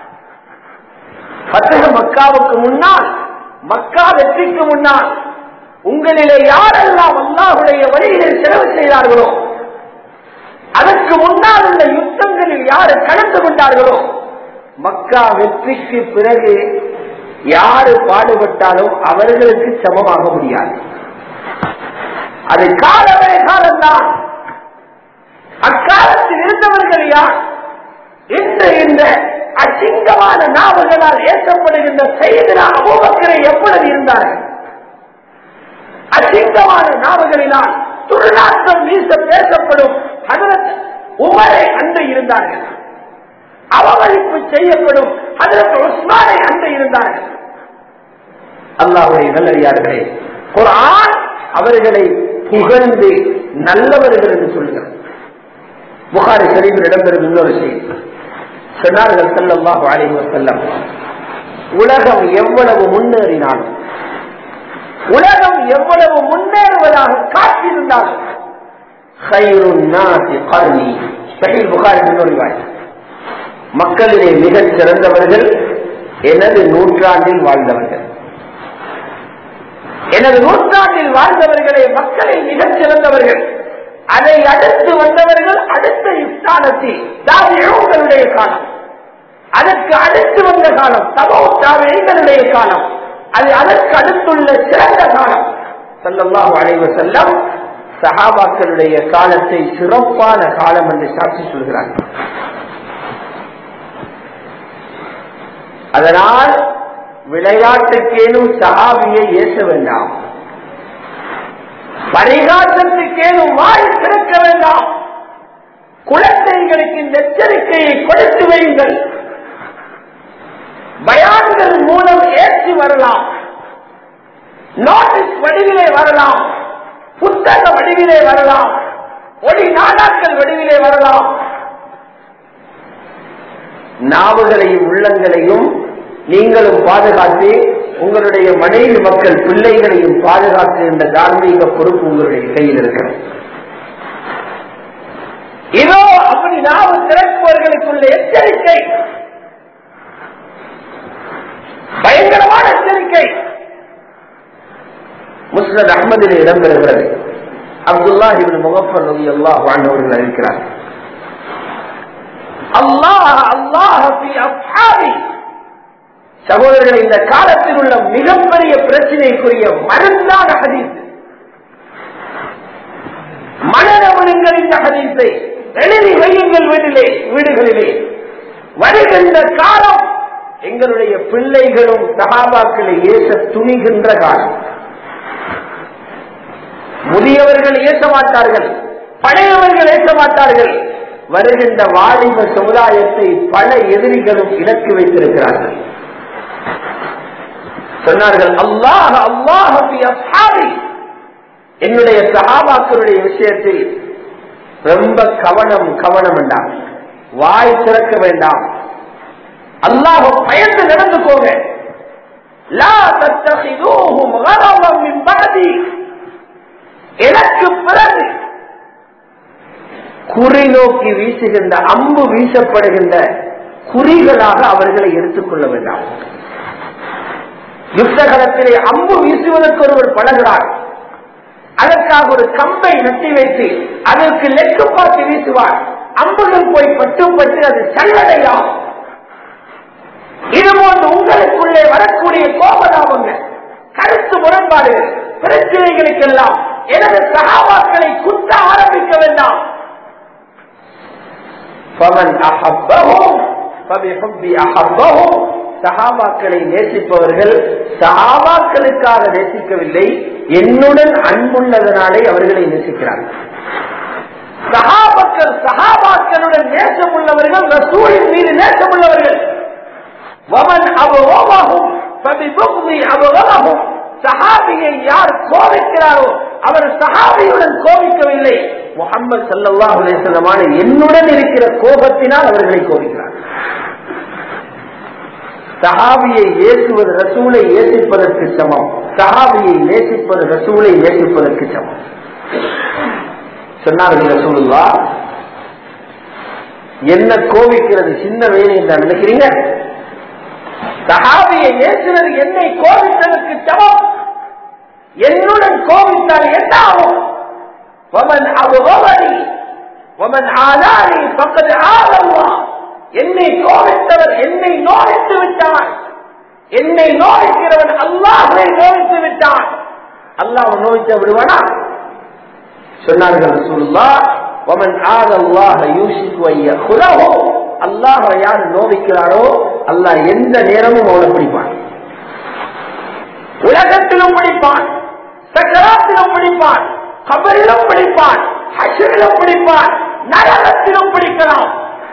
பத்தக மக்காவுக்கு முன்னால் மக்கா வெற்றிக்கு முன்னால் உங்களிலே யாரெல்லாம் அல்லாஹுடைய வழியிலே செலவு செய்தார்களோ அதற்கு முன்னால் உள்ள யுத்தங்களில் யாரு கலந்து கொண்டார்களோ மக்கா வெற்றிக்கு பிறகு யாரு பாடுபட்டாலும் அவர்களுக்கு சமமாக முடியாது அது காலமே காலம்தான் அக்காலத்தில் இருந்தவர்கள் யார் இன்று இந்த அசிங்கமான நாவுகளால் ஏற்றப்படுகின்ற செய்தினா அபூபக்கரை எப்பொழுது இருந்தார்கள் அசிங்கமான நாவுகளினால் துர்நாற்றம் வீச பேசப்படும் ஹதரத் உமரை அன்று இருந்தார்கள் அவமதிப்பு செய்யப்படும் ஹதரத் உஸ்மானை அன்று இருந்தார்கள் அல்லாவுடைய நல்லறியார்களே குரான் அவர்களை புகழ்ந்து நல்லவர்கள் என்று சொல்கிறார் புகாரி ஷரீஃபில் இடம்பெறும் இன்னொரு செய்தி சொன்னார்கள் செல்லல்லாஹு அலைஹி வஸல்லம் உலகம் எவ்வளவு முன்னேறினாலும் உலகம் எவ்வளவு முன்னேறுவதாக காத்திருந்தாலும் خيرுன் நாசி கர்னி சஹீஹ் புகாரி இன்னொரு வாய்ப்பு மக்களிலே மிகச் சிறந்தவர்கள் எனது நூற்றாண்டில் வாழ்ந்தவர்கள் எனது நூற்றாண்டில் வாழ்ந்தவர்களே மக்களில் மிகச் சிறந்தவர்கள் அதை அடுத்து வந்தவர்கள் அடுத்த இஸ்தானத்தில் தாவியங்களுடைய காலம் அதற்கு அடுத்து வந்த காலம் தபோ தாவியங்களுடைய காலம் அது அதற்கு அடுத்துள்ள சிறந்த காலம் செல்லமாக அழைவு செல்லம் சஹாபாக்களுடைய காலத்தை சிறப்பான காலம் என்று சாட்சி சொல்கிறார்கள் அதனால் விளையாட்டுக்கேனும் சஹாபியை ஏச வேண்டாம் பரிகாசத்துக்கேனும் வாய் திறக்க வேண்டாம் குழந்தைகளுக்கு இந்த எச்சரிக்கையை கொடுத்து வையுங்கள் பயான்கள் மூலம் ஏற்றி வரலாம் நோட்டீஸ் வடிவிலே வரலாம் புத்தக வடிவிலே வரலாம் ஒளி நாடாக்கள் வடிவிலே வரலாம் நாவுகளையும் உள்ளங்களையும் நீங்களும் பாதுகாத்து உங்களுடைய மனைவி மக்கள் பிள்ளைகளையும் பாதுகாக்கின்ற தார்மீக பொறுப்பு உங்களுடைய கையில் இருக்கிறது இதோ அப்படி நாவு திறக்குவர்களுக்குள்ள எச்சரிக்கை பயங்கரமான எச்சரிக்கை முஸ்லத் அஹமதில் இடம்பெறுகிறது அப்துல்லா இவன் முகப்பர் நபி அல்லாஹ் வாழ்ந்தவர்கள் அறிவிக்கிறார் அல்லாஹ் அல்லாஹ் ஃபி அஸ்ஹாபி சகோதரர்கள் இந்த காலத்தில் உள்ள மிகப்பெரிய பிரச்சனைக்குரிய மருந்தான ஹதீஸ் மனநவனுங்கள் இந்த ஹதீஸை எழுதி வையுங்கள் வீட்டிலே வீடுகளிலே வருகின்ற காலம் எங்களுடைய பிள்ளைகளும் சகாபாக்களை ஏச துணிகின்ற காலம் முதியவர்கள் ஏச மாட்டார்கள் பழையவர்கள் ஏச மாட்டார்கள் வருகின்ற வாலிப சமுதாயத்தை பல எதிரிகளும் இலக்கு வைத்திருக்கிறார்கள் சொன்னார்கள் அல்லாஹ் அல்லாஹ் ஃபி அஸ்ஹாபி என்னுடைய சகாபாக்களுடைய விஷயத்தில் ரொம்ப கவனம் கவனம் வேண்டாம் வாய் திறக்க வேண்டாம் அல்லாஹ் பயந்து நடந்து போங்க லா தத்தகிதூஹும் கரவம் மின் பஅதி எனக்கு பிறகு குறி நோக்கி வீசுகின்ற அம்பு வீசப்படுகின்ற குறிகளாக அவர்களை எடுத்துக்கொள்ள வேண்டாம் யுத்த களத்திலே அம்பு வீசுவதற்கு ஒருவர் பழகிறார் அதற்காக ஒரு கம்பை நட்டி வைத்து அதற்கு லெக்கு பார்த்து வீசுவார் அம்புகள் போய் பட்டு பட்டு அது சல்லடையாம் இது போன்று உங்களுக்குள்ளே வரக்கூடிய கோபதாபங்கள் கருத்து முரண்பாடுகள் பிரச்சனைகளுக்கெல்லாம் எனது சகாபாக்களை குத்த ஆரம்பிக்க வேண்டாம் பவன் அஹப்பகும் பபிஹுப்பி அஹப்பகும் சஹாபாக்களை நேசிப்பவர்கள் சஹாபாக்களுக்காக நேசிக்கவில்லை என்னுடன் அன்புள்ளதனாலே அவர்களை நேசிக்கிறார்கள் சஹாபாக்கள் சஹாபாக்களுடன் நேசம் உள்ளவர்கள் ரசூலின் மீது நேசம் உள்ளவர்கள் வமன் அபோமாகும் அபோமாகும் சஹாபியை யார் கோபிக்கிறாரோ அவர் சஹாபியுடன் கோபிக்கவில்லை முகமது சல்லாஹ் அலிசல்லமான என்னுடன் இருக்கிற கோபத்தினால் அவர்களை கோபிக்கிறார் சஹாபியை ஏசுவது ரசூலை ஏசிப்பதற்கு சமம் சஹாபியை நேசிப்பது ரசூலை நேசிப்பதற்கு சமம் சொன்னார்கள் ரசூலுல்லா என்ன கோபிக்கிறது சின்ன வேலை என்று நினைக்கிறீங்க சஹாபியை நேசினது என்னை கோபித்ததற்கு சமம் என்னுடன் கோபித்தால் என்ன ஆகும் ومن أبغضني ومن عاداني فقد عاد الله என்னை நோவித்தவர் என்னை நோவித்து விட்டான் என்னை நோவிக்கிறவன் அல்லாஹை நோவித்து விட்டான் அல்லாஹ் நோவித்த விடுவானா சொன்னார்கள் ரசூலுல்லா ومن عاد الله يوشك ان يخذه அல்லாஹ் யார் நோவிக்கிறாரோ அல்லாஹ் எந்த நேரமும் அவனை பிடிப்பான் உலகத்திலும் பிடிப்பான் சக்கராத்திலும் பிடிப்பான் கபரிலும் பிடிப்பான் ஹஷரிலும் பிடிப்பான் நரகத்திலும் பிடிக்கலாம்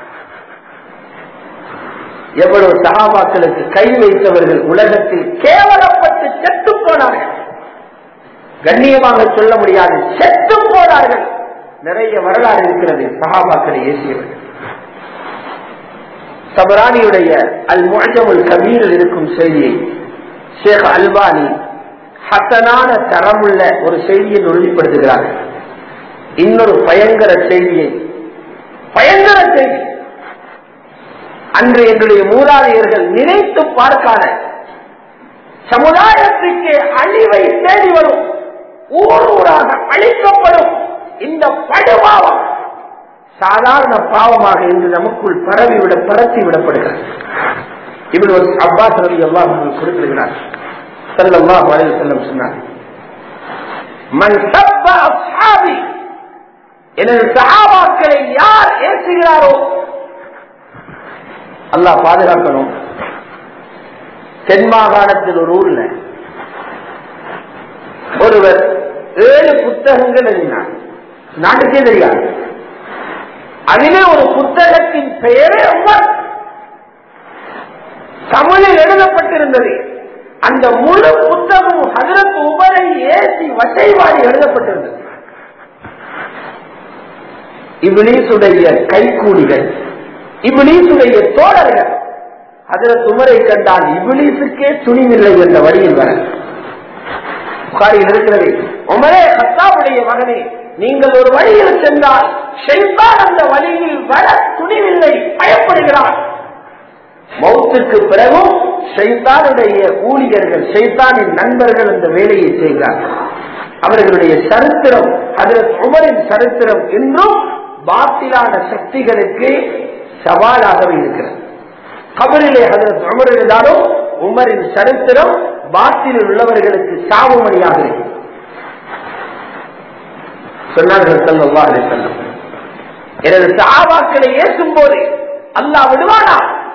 எவ்வளவு சகாபாக்களுக்கு கை வைத்தவர்கள் உலகத்தில் கேவலப்பட்டு செத்து போனார்கள் கண்ணியமாக சொல்ல முடியாது செத்து போனார்கள் நிறைய வரலாறு இருக்கிறது சகாபாக்களை ஏசியவர்கள் சபரானியுடைய அல் முழஜமுல் கபீரில் இருக்கும் செய்தியை ஷேக் அல்பானி ஹசனான தரமுள்ள ஒரு செய்தியை உறுதிப்படுத்துகிறார்கள் இன்னொரு பயங்கர செய்தியை பயங்கர செய்தி அன்று என்னுடைய மூதாதையர்கள் நினைத்து பார்க்காத சமுதாயத்துக்கு அழிவை தேடி வரும் ஊர் ஊராக அழிக்கப்படும் இந்த படுபாவம் சாதாரண பாவமாக இன்று நமக்குள் பரவிவிட பரத்தி விடப்படுகிறது இப்படி ஒரு அப்பாஸ் ரவி எல்லாம் குறிப்பிடுகிறார் செல்லம்மா வரையில் செல்லம் சொன்னார் மண் சப்ப அஸ்ஹாபி எனது சஹாபாக்களை யார் ஏற்றுகிறாரோ அல்லாஹ் பாதுகாக்கணும் தென் மாகாணத்தில் ஒரு ஊர்ல ஒருவர் ஏழு புத்தகங்கள் எழுதினார் நாட்டுக்கே தெரியாது அதிலே ஒரு புத்தகத்தின் பெயரே உமர் தமிழில் எழுதப்பட்டிருந்தது அந்த முழு புத்தகமும் ஹதரத் உமரை ஏசி வட்டைவாடி எழுதப்பட்டிருந்தது இபிலீசுடைய கைக்கூலிகள் இபிலீசுடைய தோழர்கள் ஹதரத் உமரை கண்டால் இபிலீசுக்கே துணிவில்லை என்ற வழியில் வர புகாரில் இருக்கிறது உமரே ஹத்தாவுடைய மகனே நீங்கள் ஒரு வழியில் சென்றால் ஷைத்தான் அந்த வழியில் வர துணிவில்லை பயப்படுகிறார் மௌத்துக்கு பிறகும் ஷைத்தானுடைய ஊழியர்கள் ஷைத்தானின் நண்பர்கள் இந்த வேலையை செய்கிறார்கள் அவர்களுடைய சரித்திரம் அதில் உமரின் சரித்திரம் இன்றும் பாத்திலான சக்திகளுக்கு சவாலாகவே இருக்கிறது கபரிலே ஹதரத் உமர் இருந்தாலும் உமரின் சரித்திரம் பாத்தில் உள்ளவர்களுக்கு சாவுமணியாக இருக்கிறது சொன்னார்கள் செல்லவா அதை செல்லும் எனது சாவாக்களை ஏற்றும் போது அல்லாஹ் விடுவானா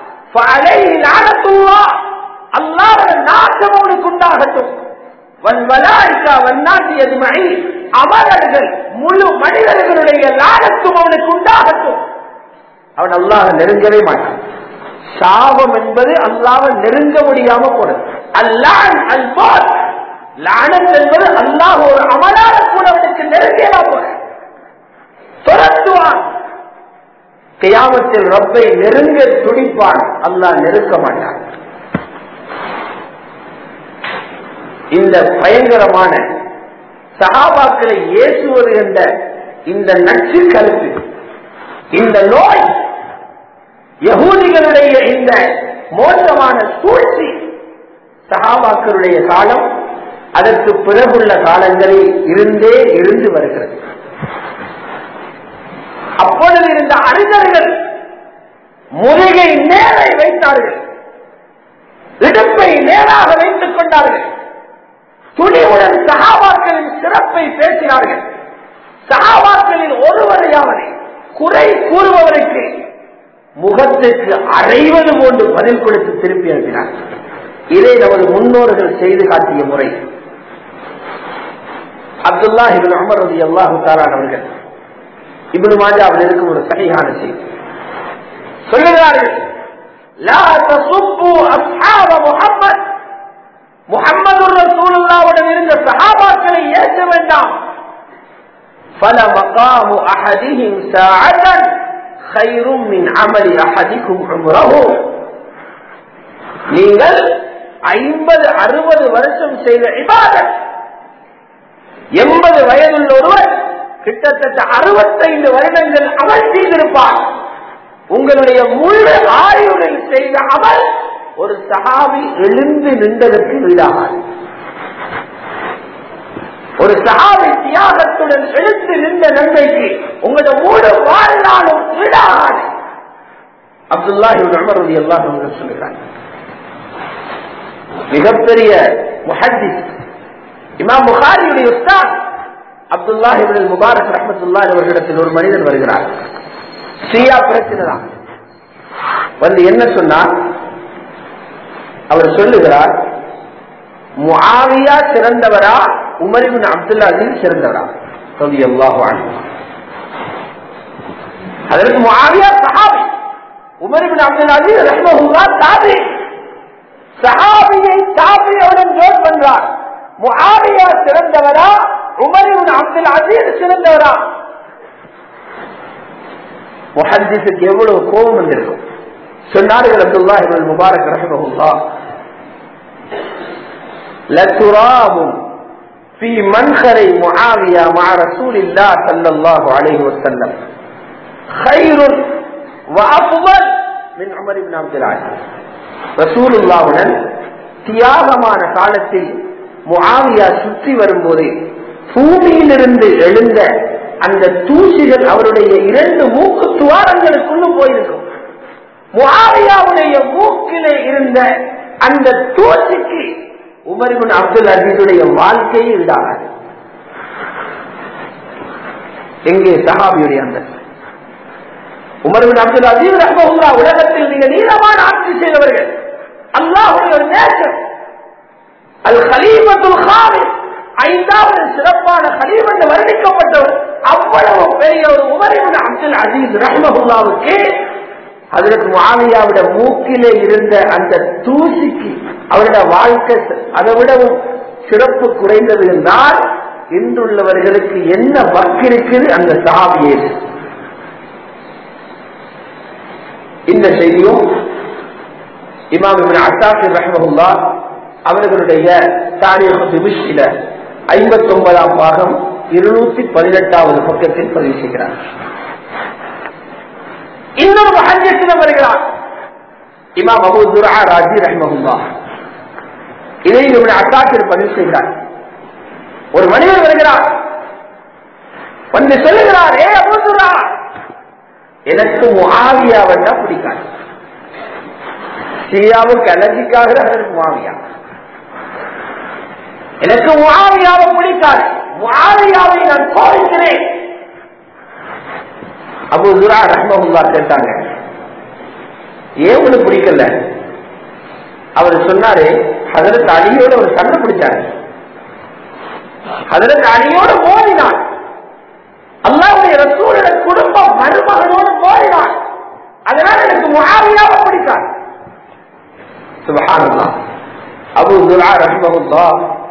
அல்லாஹ் நாட்டம் அவனுக்கு உண்டாகட்டும் அமரர்கள் முழு மனிதர்களுடைய லாடத்தும் அவனுக்கு உண்டாகட்டும் அவன் அல்லாஹ் நெருங்கவே மாட்டான் சாபம் என்பது அல்லாஹ் நெருங்க முடியாம போனது அல்லான் அல்பாத் லானத் என்பது அல்லாஹ் ஒரு அமலான கூட அவனுக்கு நெருங்கியதா போன துரத்துவான் கியாமத்தில் ரப்பை நெருங்க துடிப்பான் அல்லாஹ் நெருக்க மாட்டான் இந்த பயங்கரமான சகாபாக்களை ஏசுவது என்ற இந்த நச்சு கருத்து இந்த நோய் யகூதிகளுடைய இந்த மோசமான சூழ்ச்சி சகாபாக்களுடைய காலம் அதற்கு பிறகுள்ள காலங்களில் இருந்தே இருந்து வருகிறது அப்பொழுது இருந்த அறிஞர்கள் முதுகை நேரை வைத்தார்கள் இடுப்பை நேராக வைத்துக் கொண்டார்கள் துணிவுடன் சகாபாக்களின் சிறப்பை பேசினார்கள் சகாபாக்களின் ஒருவரையாவதை குறை கூறுபவருக்கு முகத்திற்கு அறைவது போன்று பதில் கொடுத்து திருப்பி அனுப்பினார் இதை நமது முன்னோர்கள் செய்து காட்டிய முறை அப்துல்லா இபின் அமர் ரதி அல்லாஹு தாலான் அவர்கள் இபின் மாஜாவில் இருக்கும் ஒரு சகையான செய்தி சொல்லுகிறார்கள் லா தசுப்பு அஸ்ஹாப முஹம்மத் முகம்மது ரசூலுல்லாவுடன் இருந்த சஹாபாக்களை ஏற்க வேண்டாம் பல மகாமு அஹதிஹிம் சாஅதன் خير من عمل احدكم عمره நீங்கள் ஐம்பது அறுபது வருஷம் செய்த இபாதத் எண்பது வயதுள்ள ஒருவர் கிட்டத்தட்ட அறுபத்தைந்து வருடங்கள் அமல் செய்திருப்பார் உங்களுடைய முழு ஆயுளில் செய்த அமல் ஒரு சகாவி எழுந்து நின்றதற்கு ஈடாகாது ஒரு சகாவி தியாகத்துடன் எழுத்து நின்ற நன்மைக்கு உங்களோட மூடு வாழ்நாளும் ஈடாகாது அப்துல்லா அமர்வது எல்லாம் சொல்லுகிறாங்க மிகப்பெரிய முஹத்திஸ் இமாம் புகாரியுடைய உஸ்தாத் அப்துல்லா இவர்கள் முபாரக் ரஹமத்துல்லா அவர்களிடத்தில் ஒரு மனிதன் வருகிறார் சியா பிரச்சனை தான் வந்து என்ன சொன்னார் அவர் சொல்லுகிறார் முஆவியா சிறந்தவரா உமரிபின் அப்துல்லா அசீஸ் சிறந்தவரா சொல்லி அல்லாஹ் அதற்கு முஆவியா சஹாபி உமரிபின் அப்துல்லா அசீஸ் ரஹ்மஹுல்லா தாபி சஹாபியை தாபியுடன் ஜோட் பண்றார் முஆவியா சிறந்தவரா உமரிபின் அப்துல் அசீஸ் சிறந்தவரா முஹத்திஸுக்கு எவ்வளவு கோபம் வந்திருக்கும் சொன்னார்கள் அப்துல்லா இவர்கள் முபாரக் ரஹமஹுல்லா لتراب في منخر معاوية مع رسول الله صلى الله عليه وسلم خير وأفضل من عمر بن عبد العزيز رسول الله தியாகமான காலத்தில் முஆவியா சுற்றி வரும்போது பூமியிலிருந்து எழுந்த அந்த தூசிகள் அவருடைய இரண்டு மூக்கு துவாரங்களுக்குள்ளும் போயிருக்கும் முஆவியாவுடைய மூக்கிலே இருந்த அந்த தூசிக்கு உமரிபின் அப்துல் அசீசுடைய வாழ்க்கையை ஈடாகாது எங்கே சஹாபியுடைய அந்த உமர்பின் அப்துல் அசீஸ் ரஹ்மஹுல்லா உலகத்தில் மிக நீளமான ஆட்சி செய்தவர்கள் அல்லாஹுடைய ஒரு நேசம் அல் ஹலீபத்துல் ஹாமிஸ் ஐந்தாவது சிறப்பான ஹலீம் என்று வர்ணிக்கப்பட்டவர் அவ்வளவு பெரிய ஒரு உமரிபின் அப்துல் அசீஸ் ரஹ்மஹுல்லாவுக்கு அதற்கு மாவியாவிட மூக்கிலே இருந்த அந்த தூசிக்கு அவருடைய வாழ்க்கை அதை விடவும் சிறப்பு குறைந்தது என்றால் இன்றுள்ளவர்களுக்கு என்ன வக்கு இருக்குது அந்த சஹாபியே இந்த செய்தியும் இமாம் அசாசிர் ரஹமுல்லா அவர்களுடைய தாரியக திமிஷில ஐம்பத்தி ஒன்பதாம் பாகம் இருநூத்தி பதினெட்டாவது பக்கத்தில் பதிவு செய்கிறார் இன்னொரு மகஞ்சத்தினம் வருகிறார் இமாம் அபு துரா ராஜி ரஹமகுல்லா இதை நம்முடைய அசாசிர் பதிவு செய்கிறார் ஒரு மனிதர் வருகிறார் வந்து சொல்லுகிறார் ஏ அபு துரா எனக்கு முகாவியாவன்னா பிடிக்காது ஷியாவுக்கு அலர்ஜிக்காக அதற்கு முகாவியா எனக்கு முகாவியாவை பிடிக்காது முகாவியாவை நான் கோரிக்கிறேன் அபு துரா ரஹ்மஹுல்லா கேட்டாங்க ஏன் உங்களுக்கு பிடிக்கல அவர் சொன்னாரு அதற்கு அடியோட ஒரு சண்டை பிடிச்சாரு அதற்கு அடியோட மோதினான் அல்லாவுடைய ரசூலோட குடும்பம் மருமகனோடு மோதினான் அதனால எனக்கு முகாவியாவை பிடிக்காது சுபஹானல்லா அபு துரா ரஹ்மஹுல்லா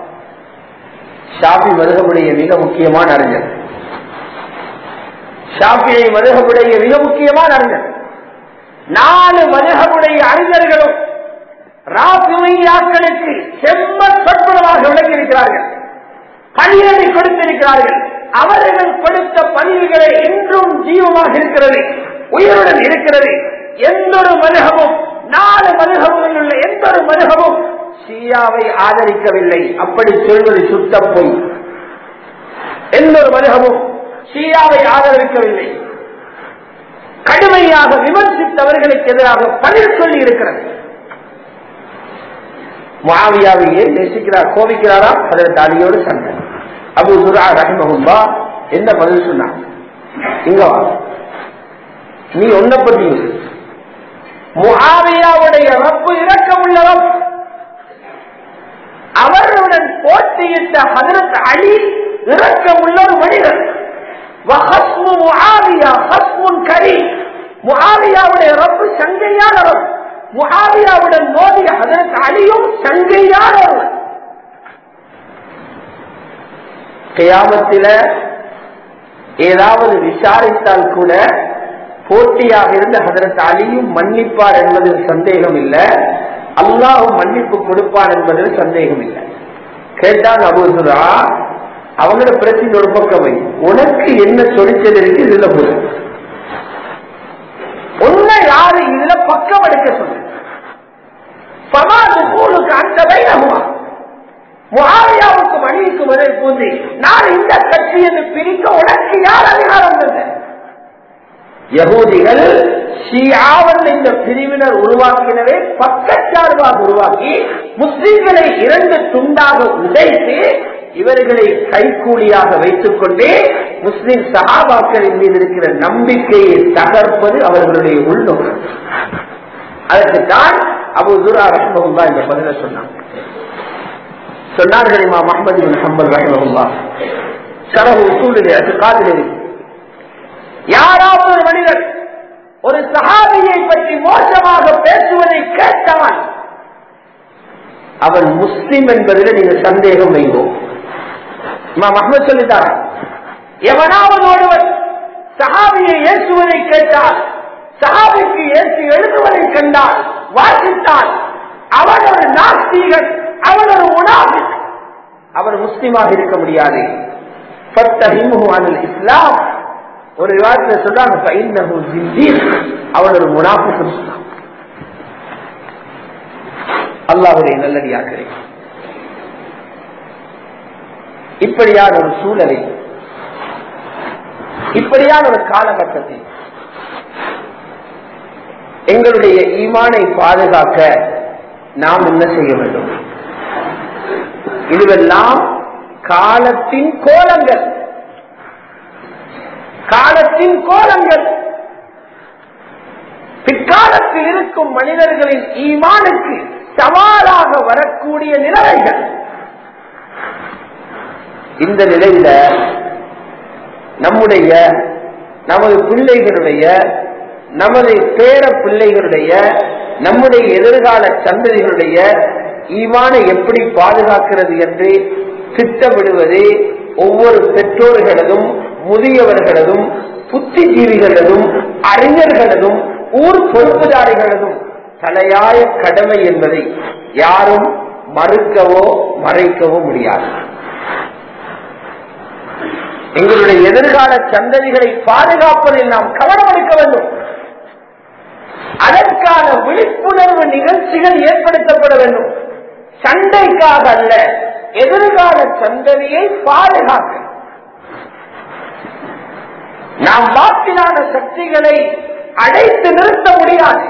ஷாபி மருகமுடைய மிக முக்கியமான அறிஞர் ஷாபியை மதுகபுடைய மிக முக்கியமான அறிஞர் நாலு மதுகபுடைய அறிஞர்களும் ராபியாக்களுக்கு செம்ம சொற்புறமாக விளங்கியிருக்கிறார்கள் பணிகளை கொடுத்திருக்கிறார்கள் அவர்கள் கொடுத்த பணிகளை என்றும் ஜீவமாக இருக்கிறது உயிருடன் இருக்கிறது எந்த ஒரு மதுகமும் நாலு மதுகமும் உள்ள எந்த ஒரு மதுகமும் ஷியாவை ஆதரிக்கவில்லை அப்படி சொல்வது சுத்த பொய் எந்த ஒரு மதுகமும் ஷியாவை ஆதரிக்கவில்லை கடுமையாக விமர்சித்தவர்களுக்கு எதிராக பதில் சொல்லி இருக்கிறது மாவியாவை ஏன் நேசிக்கிறார் கோபிக்கிறாரா அதற்கு அடியோடு சண்டை அபு துரா ரஹிமகுல்லா என்ன பதில் சொன்னார் இங்க வா நீ ஒன்ன பத்தி முகாவியாவுடைய ரப்பு இறக்கம் உள்ளவர் அவருடன் போட்டியிட்ட ஹதரத் அலி இறக்கம் உள்ள ஒரு மனிதர் முகாவியாவுடைய ரப்பு சங்கையானவர் முகாவியாவுடன் மோதிய அதற்கு அழியும் சங்கையானவர் கியாமத்தில ஏதாவது விசாரித்தால் கூட போட்டியாக இருந்த ஹதரத் அலியும் மன்னிப்பார் என்பதில் சந்தேகம் இல்லை அல்லாஹும் மன்னிப்பு கொடுப்பான் என்பதில் சந்தேகம் இல்லை கேட்டான் அபூசுரா அவங்கள பிரச்சனை ஒரு பக்கம் வை உனக்கு என்ன சொலிச்சல் இருக்கு இதுல போது உன்னை யாரு இதுல பக்கம் எடுக்க சொல்லு சமாஜூலுக்கு அந்த வைரகுமா முகாவியாவுக்கு மணிக்கு முதல் பூந்தி நான் இந்த கட்சி என்று பிரிக்க உனக்கு யார் அதிகாரம் தந்த யகூதிகள் ஷியாவல் இந்த பிரிவினர் உருவாக்கினவே பக்கச்சார்பாக உருவாக்கி முஸ்லிம்களை இரண்டு துண்டாக உடைத்து இவர்களை கைக்கூலியாக வைத்துக் கொண்டே முஸ்லிம் சகாபாக்களின் மீது இருக்கிற நம்பிக்கையை தகர்ப்பது அவர்களுடைய உள்நோக்கம் அதற்குத்தான் அபு துரா ரஹ்மகுல்லா இந்த பதில சொன்னாங்க சொன்னார்கள் இமா முகமது பின் ஹம்பல் ரஹ்மகுல்லா சரஹு உசூலிலே அது காதிலே யாராவது ஒரு மனிதர் ஒரு சஹாபியை பற்றி மோசமாக பேசுவதை கேட்டால் அவன் முஸ்லிம் என்பதில் நீங்க சந்தேகம் வைங்கோ இமாம் அஹ்மத் சொல்லிட்டார் எவனாவது ஒருவன் சஹாபியை ஏற்றுவதை கேட்டால் சஹாபிக்கு ஏற்று எழுதுவதை கண்டால் வாசித்தால் அவன் ஒரு நாஸ்திகன் அவன் ஒரு உணாபிக் அவன் முஸ்லிமாக இருக்க முடியாது இஸ்லாம் ஒரு விவாதத்தில் சொல்றாங்க அவன் ஒரு முனாஃபிக் சொன்னான் அல்லாஹுடைய நல்லடியாக்கிறேன் இப்படியான ஒரு சூழலை இப்படியான ஒரு காலகட்டத்தில் எங்களுடைய ஈமானை பாதுகாக்க நாம் என்ன செய்ய வேண்டும் இதுவெல்லாம் காலத்தின் கோலங்கள் காலத்தின் கோலங்கள் பிற்காலத்தில் இருக்கும் மனிதர்களின் ஈமானுக்கு சவாலாக வரக்கூடிய நிலைமைகள் இந்த நிலையில நம்முடைய நமது பிள்ளைகளுடைய நமது பேர பிள்ளைகளுடைய நம்முடைய எதிர்கால சந்ததிகளுடைய ஈவானை எப்படி பாதுகாக்கிறது என்று திட்டமிடுவது ஒவ்வொரு பெற்றோர்களதும் முதியவர்களதும் புத்திஜீவிகளதும் அறிஞர்களதும் ஊர் பொறுப்புதாரிகளதும் தலையாய கடமை என்பதை யாரும் மறுக்கவோ மறைக்கவோ முடியாது எங்களுடைய எதிர்கால சந்ததிகளை பாதுகாப்பதில் நாம் கவனம் எடுக்க வேண்டும் அதற்கான விழிப்புணர்வு நிகழ்ச்சிகள் ஏற்படுத்தப்பட வேண்டும் சண்டைக்காக அல்ல எதிர்கால சந்ததியை பாதுகாக்க நாம் வாக்கிலான சக்திகளை அடைத்து நிறுத்த முடியாது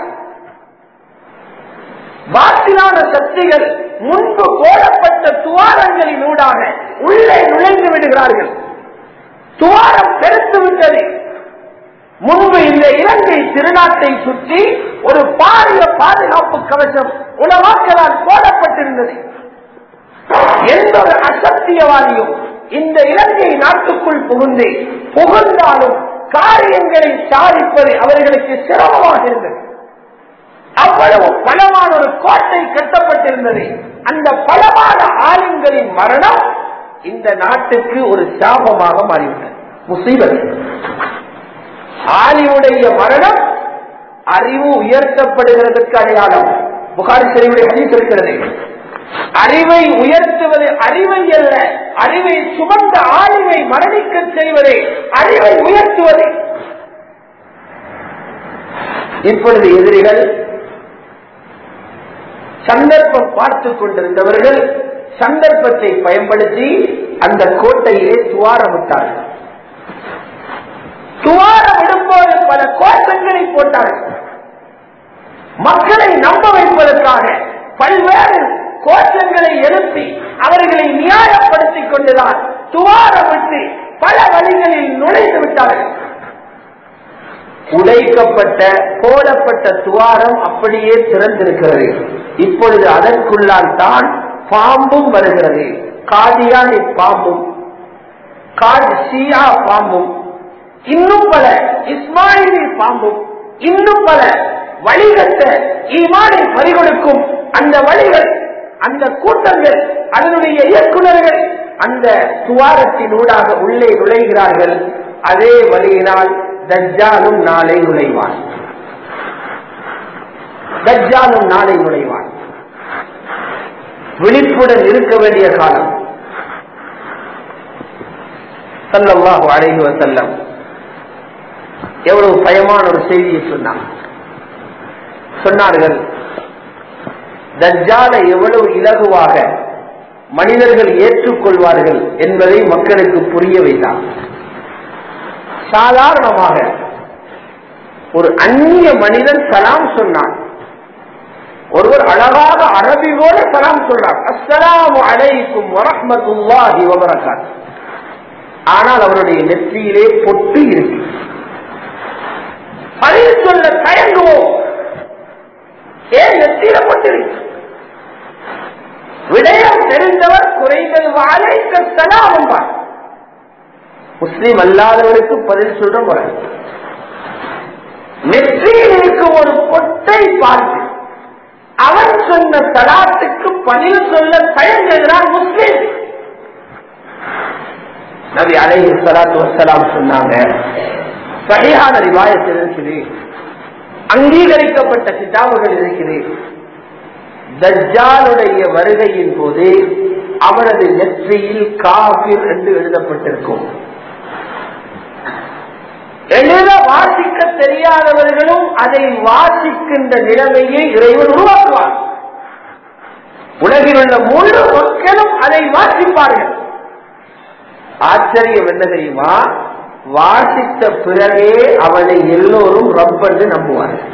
வாக்கிலான சக்திகள் முன்பு போடப்பட்ட துவாரங்களின் ஊடாக உள்ளே நுழைந்து விடுகிறார்கள் துவாரம் பெருத்து விட்டது முன்பு இந்த இலங்கை திருநாட்டை சுற்றி ஒரு பாரிய பாதுகாப்பு கவசம் உலவாக்களால் போடப்பட்டிருந்தது எந்த ஒரு அசத்தியவாதியும் இந்த இலங்கை நாட்டுக்குள் புகுந்து புகுந்தாலும் காரியங்களை சாதிப்பது அவர்களுக்கு சிரமமாக இருந்தது அவ்வளவு பலமான ஒரு கோட்டை கட்டப்பட்டிருந்தது அந்த பலமான ஆளுங்களின் மரணம் இந்த நாட்டுக்கு ஒரு சாபமாக மாறிவிட்டது முசீபத் ஆலிவுடைய மரணம் அறிவு உயர்த்தப்படுகிறதற்கு அடையாளம் புகாரி சரிவுடைய ஹதீஸ் இருக்கிறது அறிவை உயர்த்துவது அறிவை அல்ல அறிவை சுமந்த ஆளுமை மரணிக்க செய்வதே அறிவை உயர்த்துவது இப்பொழுது எதிரிகள் சந்தர்ப்பம் பார்த்துக் கொண்டிருந்தவர்கள் சந்தர்ப்பத்தை பயன்படுத்தி அந்த கோட்டையிலே துவாரமிட்டார்கள் துவாரம் விடும்போது பல கோஷங்களை போட்டார்கள் மக்களை நம்ப வைப்பதற்காக பல்வேறு கோஷங்களை எழுப்பி அவர்களை நியாயப்படுத்திக் கொண்டுதான் துவாரம் விட்டு பல வழிகளில் நுழைந்து விட்டார்கள் உடைக்கப்பட்ட போடப்பட்ட துவாரம் அப்படியே திறந்திருக்கிறது இப்பொழுது அதற்குள்ளால் தான் பாம்பும் வருகிறது காதியானி பாம்பும் காதி ஷியா பாம்பும் இன்னும் பல இஸ்மாயிலி பாம்பும் இன்னும் பல வழிகட்ட ஈமானை பறிகொடுக்கும் அந்த வழிகள் அந்த கூட்டங்கள் அதனுடைய இயக்குநர்கள் அந்த துவாரத்தினூடாக உள்ளே நுழைகிறார்கள் அதே வழியினால் தஜ்ஜாலும் நாளை நுழைவான் தஜ்ஜாலும் நாளை நுழைவான் விழிப்புடன் இருக்க வேண்டிய காலம் சல்லல்லாஹு அலைஹி வஸல்லம் எவ்வளவு பயமான ஒரு செய்தியை சொன்னார் சொன்னார்கள் தஜ்ஜாலை எவ்வளவு இலகுவாக மனிதர்கள் ஏற்றுக்கொள்வார்கள் என்பதை மக்களுக்கு புரிய வைத்தார் சாதாரணமாக ஒரு அந்நிய மனிதன் சலாம் சொன்னான் ஒருவர் அழகாக அரபி போல சலாம் சொல்றார் அஸ்ஸலாமு அலைக்கும் வரஹ்மத்துல்லாஹி வபரகாத் ஆனால் அவருடைய நெற்றியிலே பொட்டு இருக்கு பதில் சொல்ல தயங்குவோம் ஏன் நெற்றியில பொட்டு இருக்கு விடயம் தெரிந்தவர் குறைகள் வாழைக்க சலாம் என்பார் முஸ்லீம் அல்லாதவருக்கு பதில் சொல்ற முறை நெற்றியில் இருக்கும் ஒரு பொட்டை பார்த்து அவன் சொன்ன சலாத்துக்கு பதில் சொல்ல தயங்குகிறான் முஸ்லீம் நபி அலைஹி சலாத்து வசலாம் சொன்னாங்க சரியான ரிவாயத்தில் இருக்குது அங்கீகரிக்கப்பட்ட கிதாபுகள் இருக்குது தஜ்ஜாலுடைய வருகையின் போது அவரது நெற்றியில் காபிர் என்று எழுதப்பட்டிருக்கும் எழுத வாசிக்க தெரியாதவர்களும் அதை வாசிக்கின்ற நிலைமையை இறைவன் உருவாக்குவார் உலகில் உள்ள முழு மக்களும் அதை வாசிப்பார்கள் ஆச்சரியம் என்ன தெரியுமா வாசித்த பிறகே அவனை எல்லோரும் ரப்பென்று நம்புவார்கள்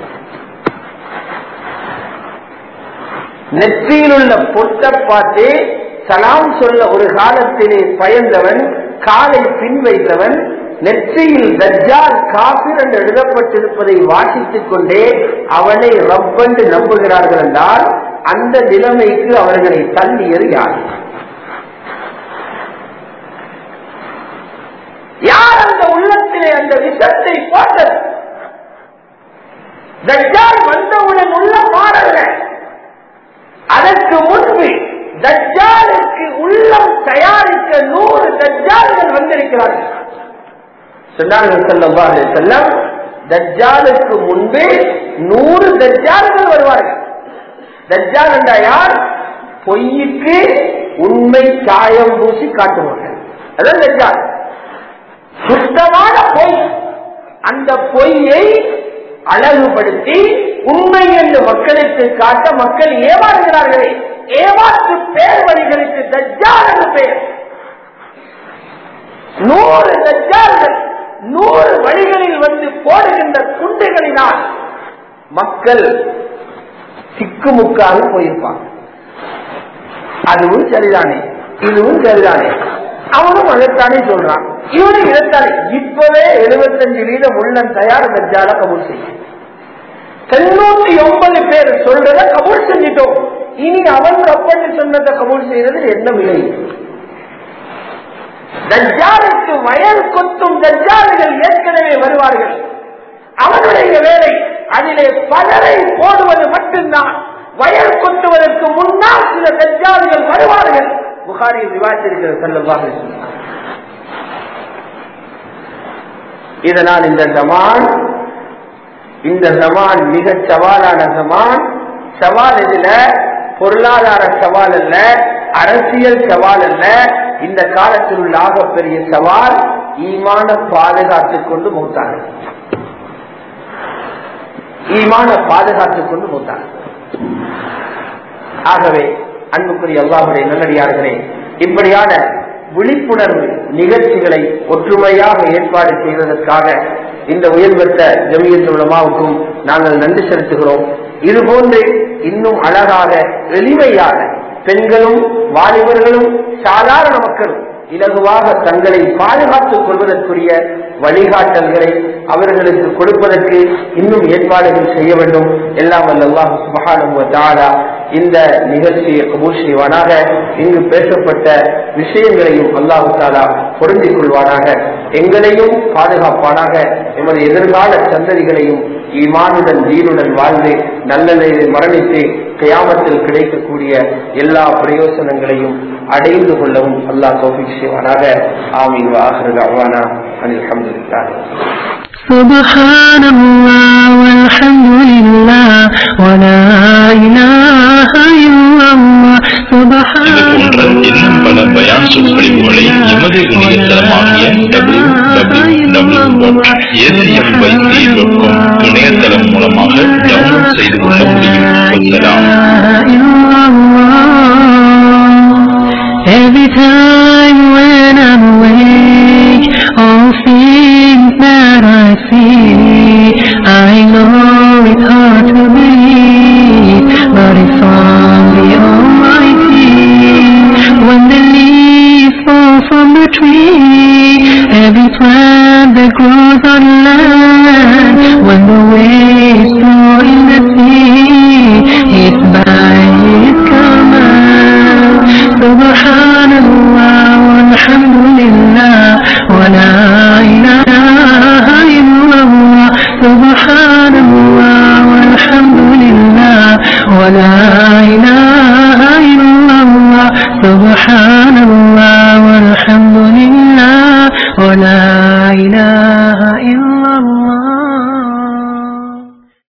நெற்றியில் உள்ள பொட்டை பார்த்து சலாம் சொல்ல ஒரு காலத்திலே பயந்தவன் காலை பின் வைத்தவன் நெற்றியில் தஜ்ஜால் காபிர் என்று எழுதப்பட்டிருப்பதை வாசித்துக் கொண்டே அவனை ரப்பென்று நம்புகிறார்கள் என்றால் அந்த நிலைமைக்கு அவர்களை தள்ளியது யார் யார் அந்த உள்ளத்திலே அந்த விஷத்தை போட்டது தஜ்ஜால் வந்தவுடன் உள்ள மாறல்ல அதற்கு முன்பு தஜ்ஜாலுக்கு உள்ளம் தயாரிக்க நூறு தஜ்ஜால்கள் வந்திருக்கிறார்கள் சொன்னார்கள் செல்லவா செல்லம் தஜ்ஜாலுக்கு முன்பே நூறு தஜ்ஜால்கள் வருவார்கள் தஜ்ஜால் என்ற யார் பொய்யுக்கு உண்மை சாயம் பூசி காட்டுவார்கள் அதான் தஜ்ஜால் சுத்தமான பொய் அந்த பொய்யை அழகுபடுத்தி உண்மை என்று மக்களுக்கு காட்ட மக்கள் ஏமாறுகிறார்களே ஏமாற்று பேர் வழிகளுக்கு தஜ்ஜால் என்று பெயர் நூறு தஜ்ஜால்கள் நூறு வழிகளில் வந்து போடுகின்ற குண்டுகளினால் மக்கள் சிக்குமுக்காக போயிருப்பாங்க அதுவும் சரிதானே இதுவும் சரிதானே அவனும் அதைத்தானே சொல்றான் இவனும் இதைத்தானே இப்பவே எழுபத்தஞ்சு வீதம் உள்ளம் தயார் தஜ்ஜால கபூல் செய்யும் தொண்ணூத்தி ஒன்பது பேர் சொல்றத கபூல் செஞ்சிட்டோம் இனி அவன் தப்பன்னு சொன்னதை கபூல் செய்யறது என்ன விலை தஜ்ஜாலுக்கு வயல் கொத்தும் தஜ்ஜாலுகள் ஏற்கனவே வருவார்கள் அவனுடைய வேலை அதிலே பலரை போடுவது மட்டும்தான் வயல் கொத்துவதற்கு முன்னால் சில தஜ்ஜாலுகள் வருவார்கள் புகாரில் விவாதித்திருக்கிற செல்லவாக இதனால் இந்த ஜமான் இந்த ஜமான் மிக சவாலான ஜமான் சவால் எதுல பொருளாதார சவால் அல்ல அரசியல் சவால் அல்ல இந்த காலத்தில் உள்ள ஆகப்பெரிய சவால் ஈமான பாதுகாத்துக் கொண்டு மூத்தாங்க ஈமான பாதுகாத்துக் கொண்டு மூத்தாங்க ஆகவே அன்புக்குரிய அல்லாஹுடைய நல்லடியார்களே இப்படியான விழிப்புணர்வு நிகழ்ச்சிகளை ஒற்றுமையாக ஏற்பாடு செய்வதற்காக இந்த உயர்வற்ற ஜமியத் உலமாவுக்கும் நாங்கள் நன்றி செலுத்துகிறோம் இதுபோன்று இன்னும் அழகாக எளிமையாக பெண்களும் வாலிபர்களும் சாதாரண மக்களும் இலகுவாக தங்களை பாதுகாத்துக் கொள்வதற்குரிய வழிகாட்டல்களை அவர்களுக்கு கொடுப்பதற்கு இன்னும் ஏற்பாடுகள் செய்ய வேண்டும் எல்லாம் அல்லாஹ் சுபகானுவ இந்த நிகழ்ச்சியை கபூல் செய்வானாக இங்கு பேசப்பட்ட விஷயங்களையும் அல்லாஹு தாலா பொருந்திக் கொள்வானாக எங்களையும் பாதுகாப்பானாக எமது எதிர்கால சந்ததிகளையும் ஈமானுடன் வீருடன் வாழ்ந்து நல்ல நிலையில் மரணித்து கியாமத்தில் கிடைக்கக்கூடிய எல்லா பிரயோசனங்களையும் அடைந்து கொள்ளவும் அல்லாஹ் தோஃபிக் செய்வானாக ஆமீன் வாஹர் அவானா அனில் அஹமதுல்லா سبحان الله والحمد لله ولا إله إلا الله سبحان இது போன்ற இன்னும் பல பயான் சொற்பொழிவுகளை எமது இணையதளமாகிய W W W dot ACM YC dot com இணையதளம் மூலமாக டவுன்லோட் செய்து கொள்ள முடியும் வசலாம் Every time when I'm awake, all things that I see, I know it's hard to believe, but it's from the Almighty. When the leaves fall from the tree, every plant that grows on land, when the waves flow in the sea, it's by His command. سبحان الله والحمد لله ولا إله إلا الله سبحان الله والحمد لله ولا إله إلا الله سبحان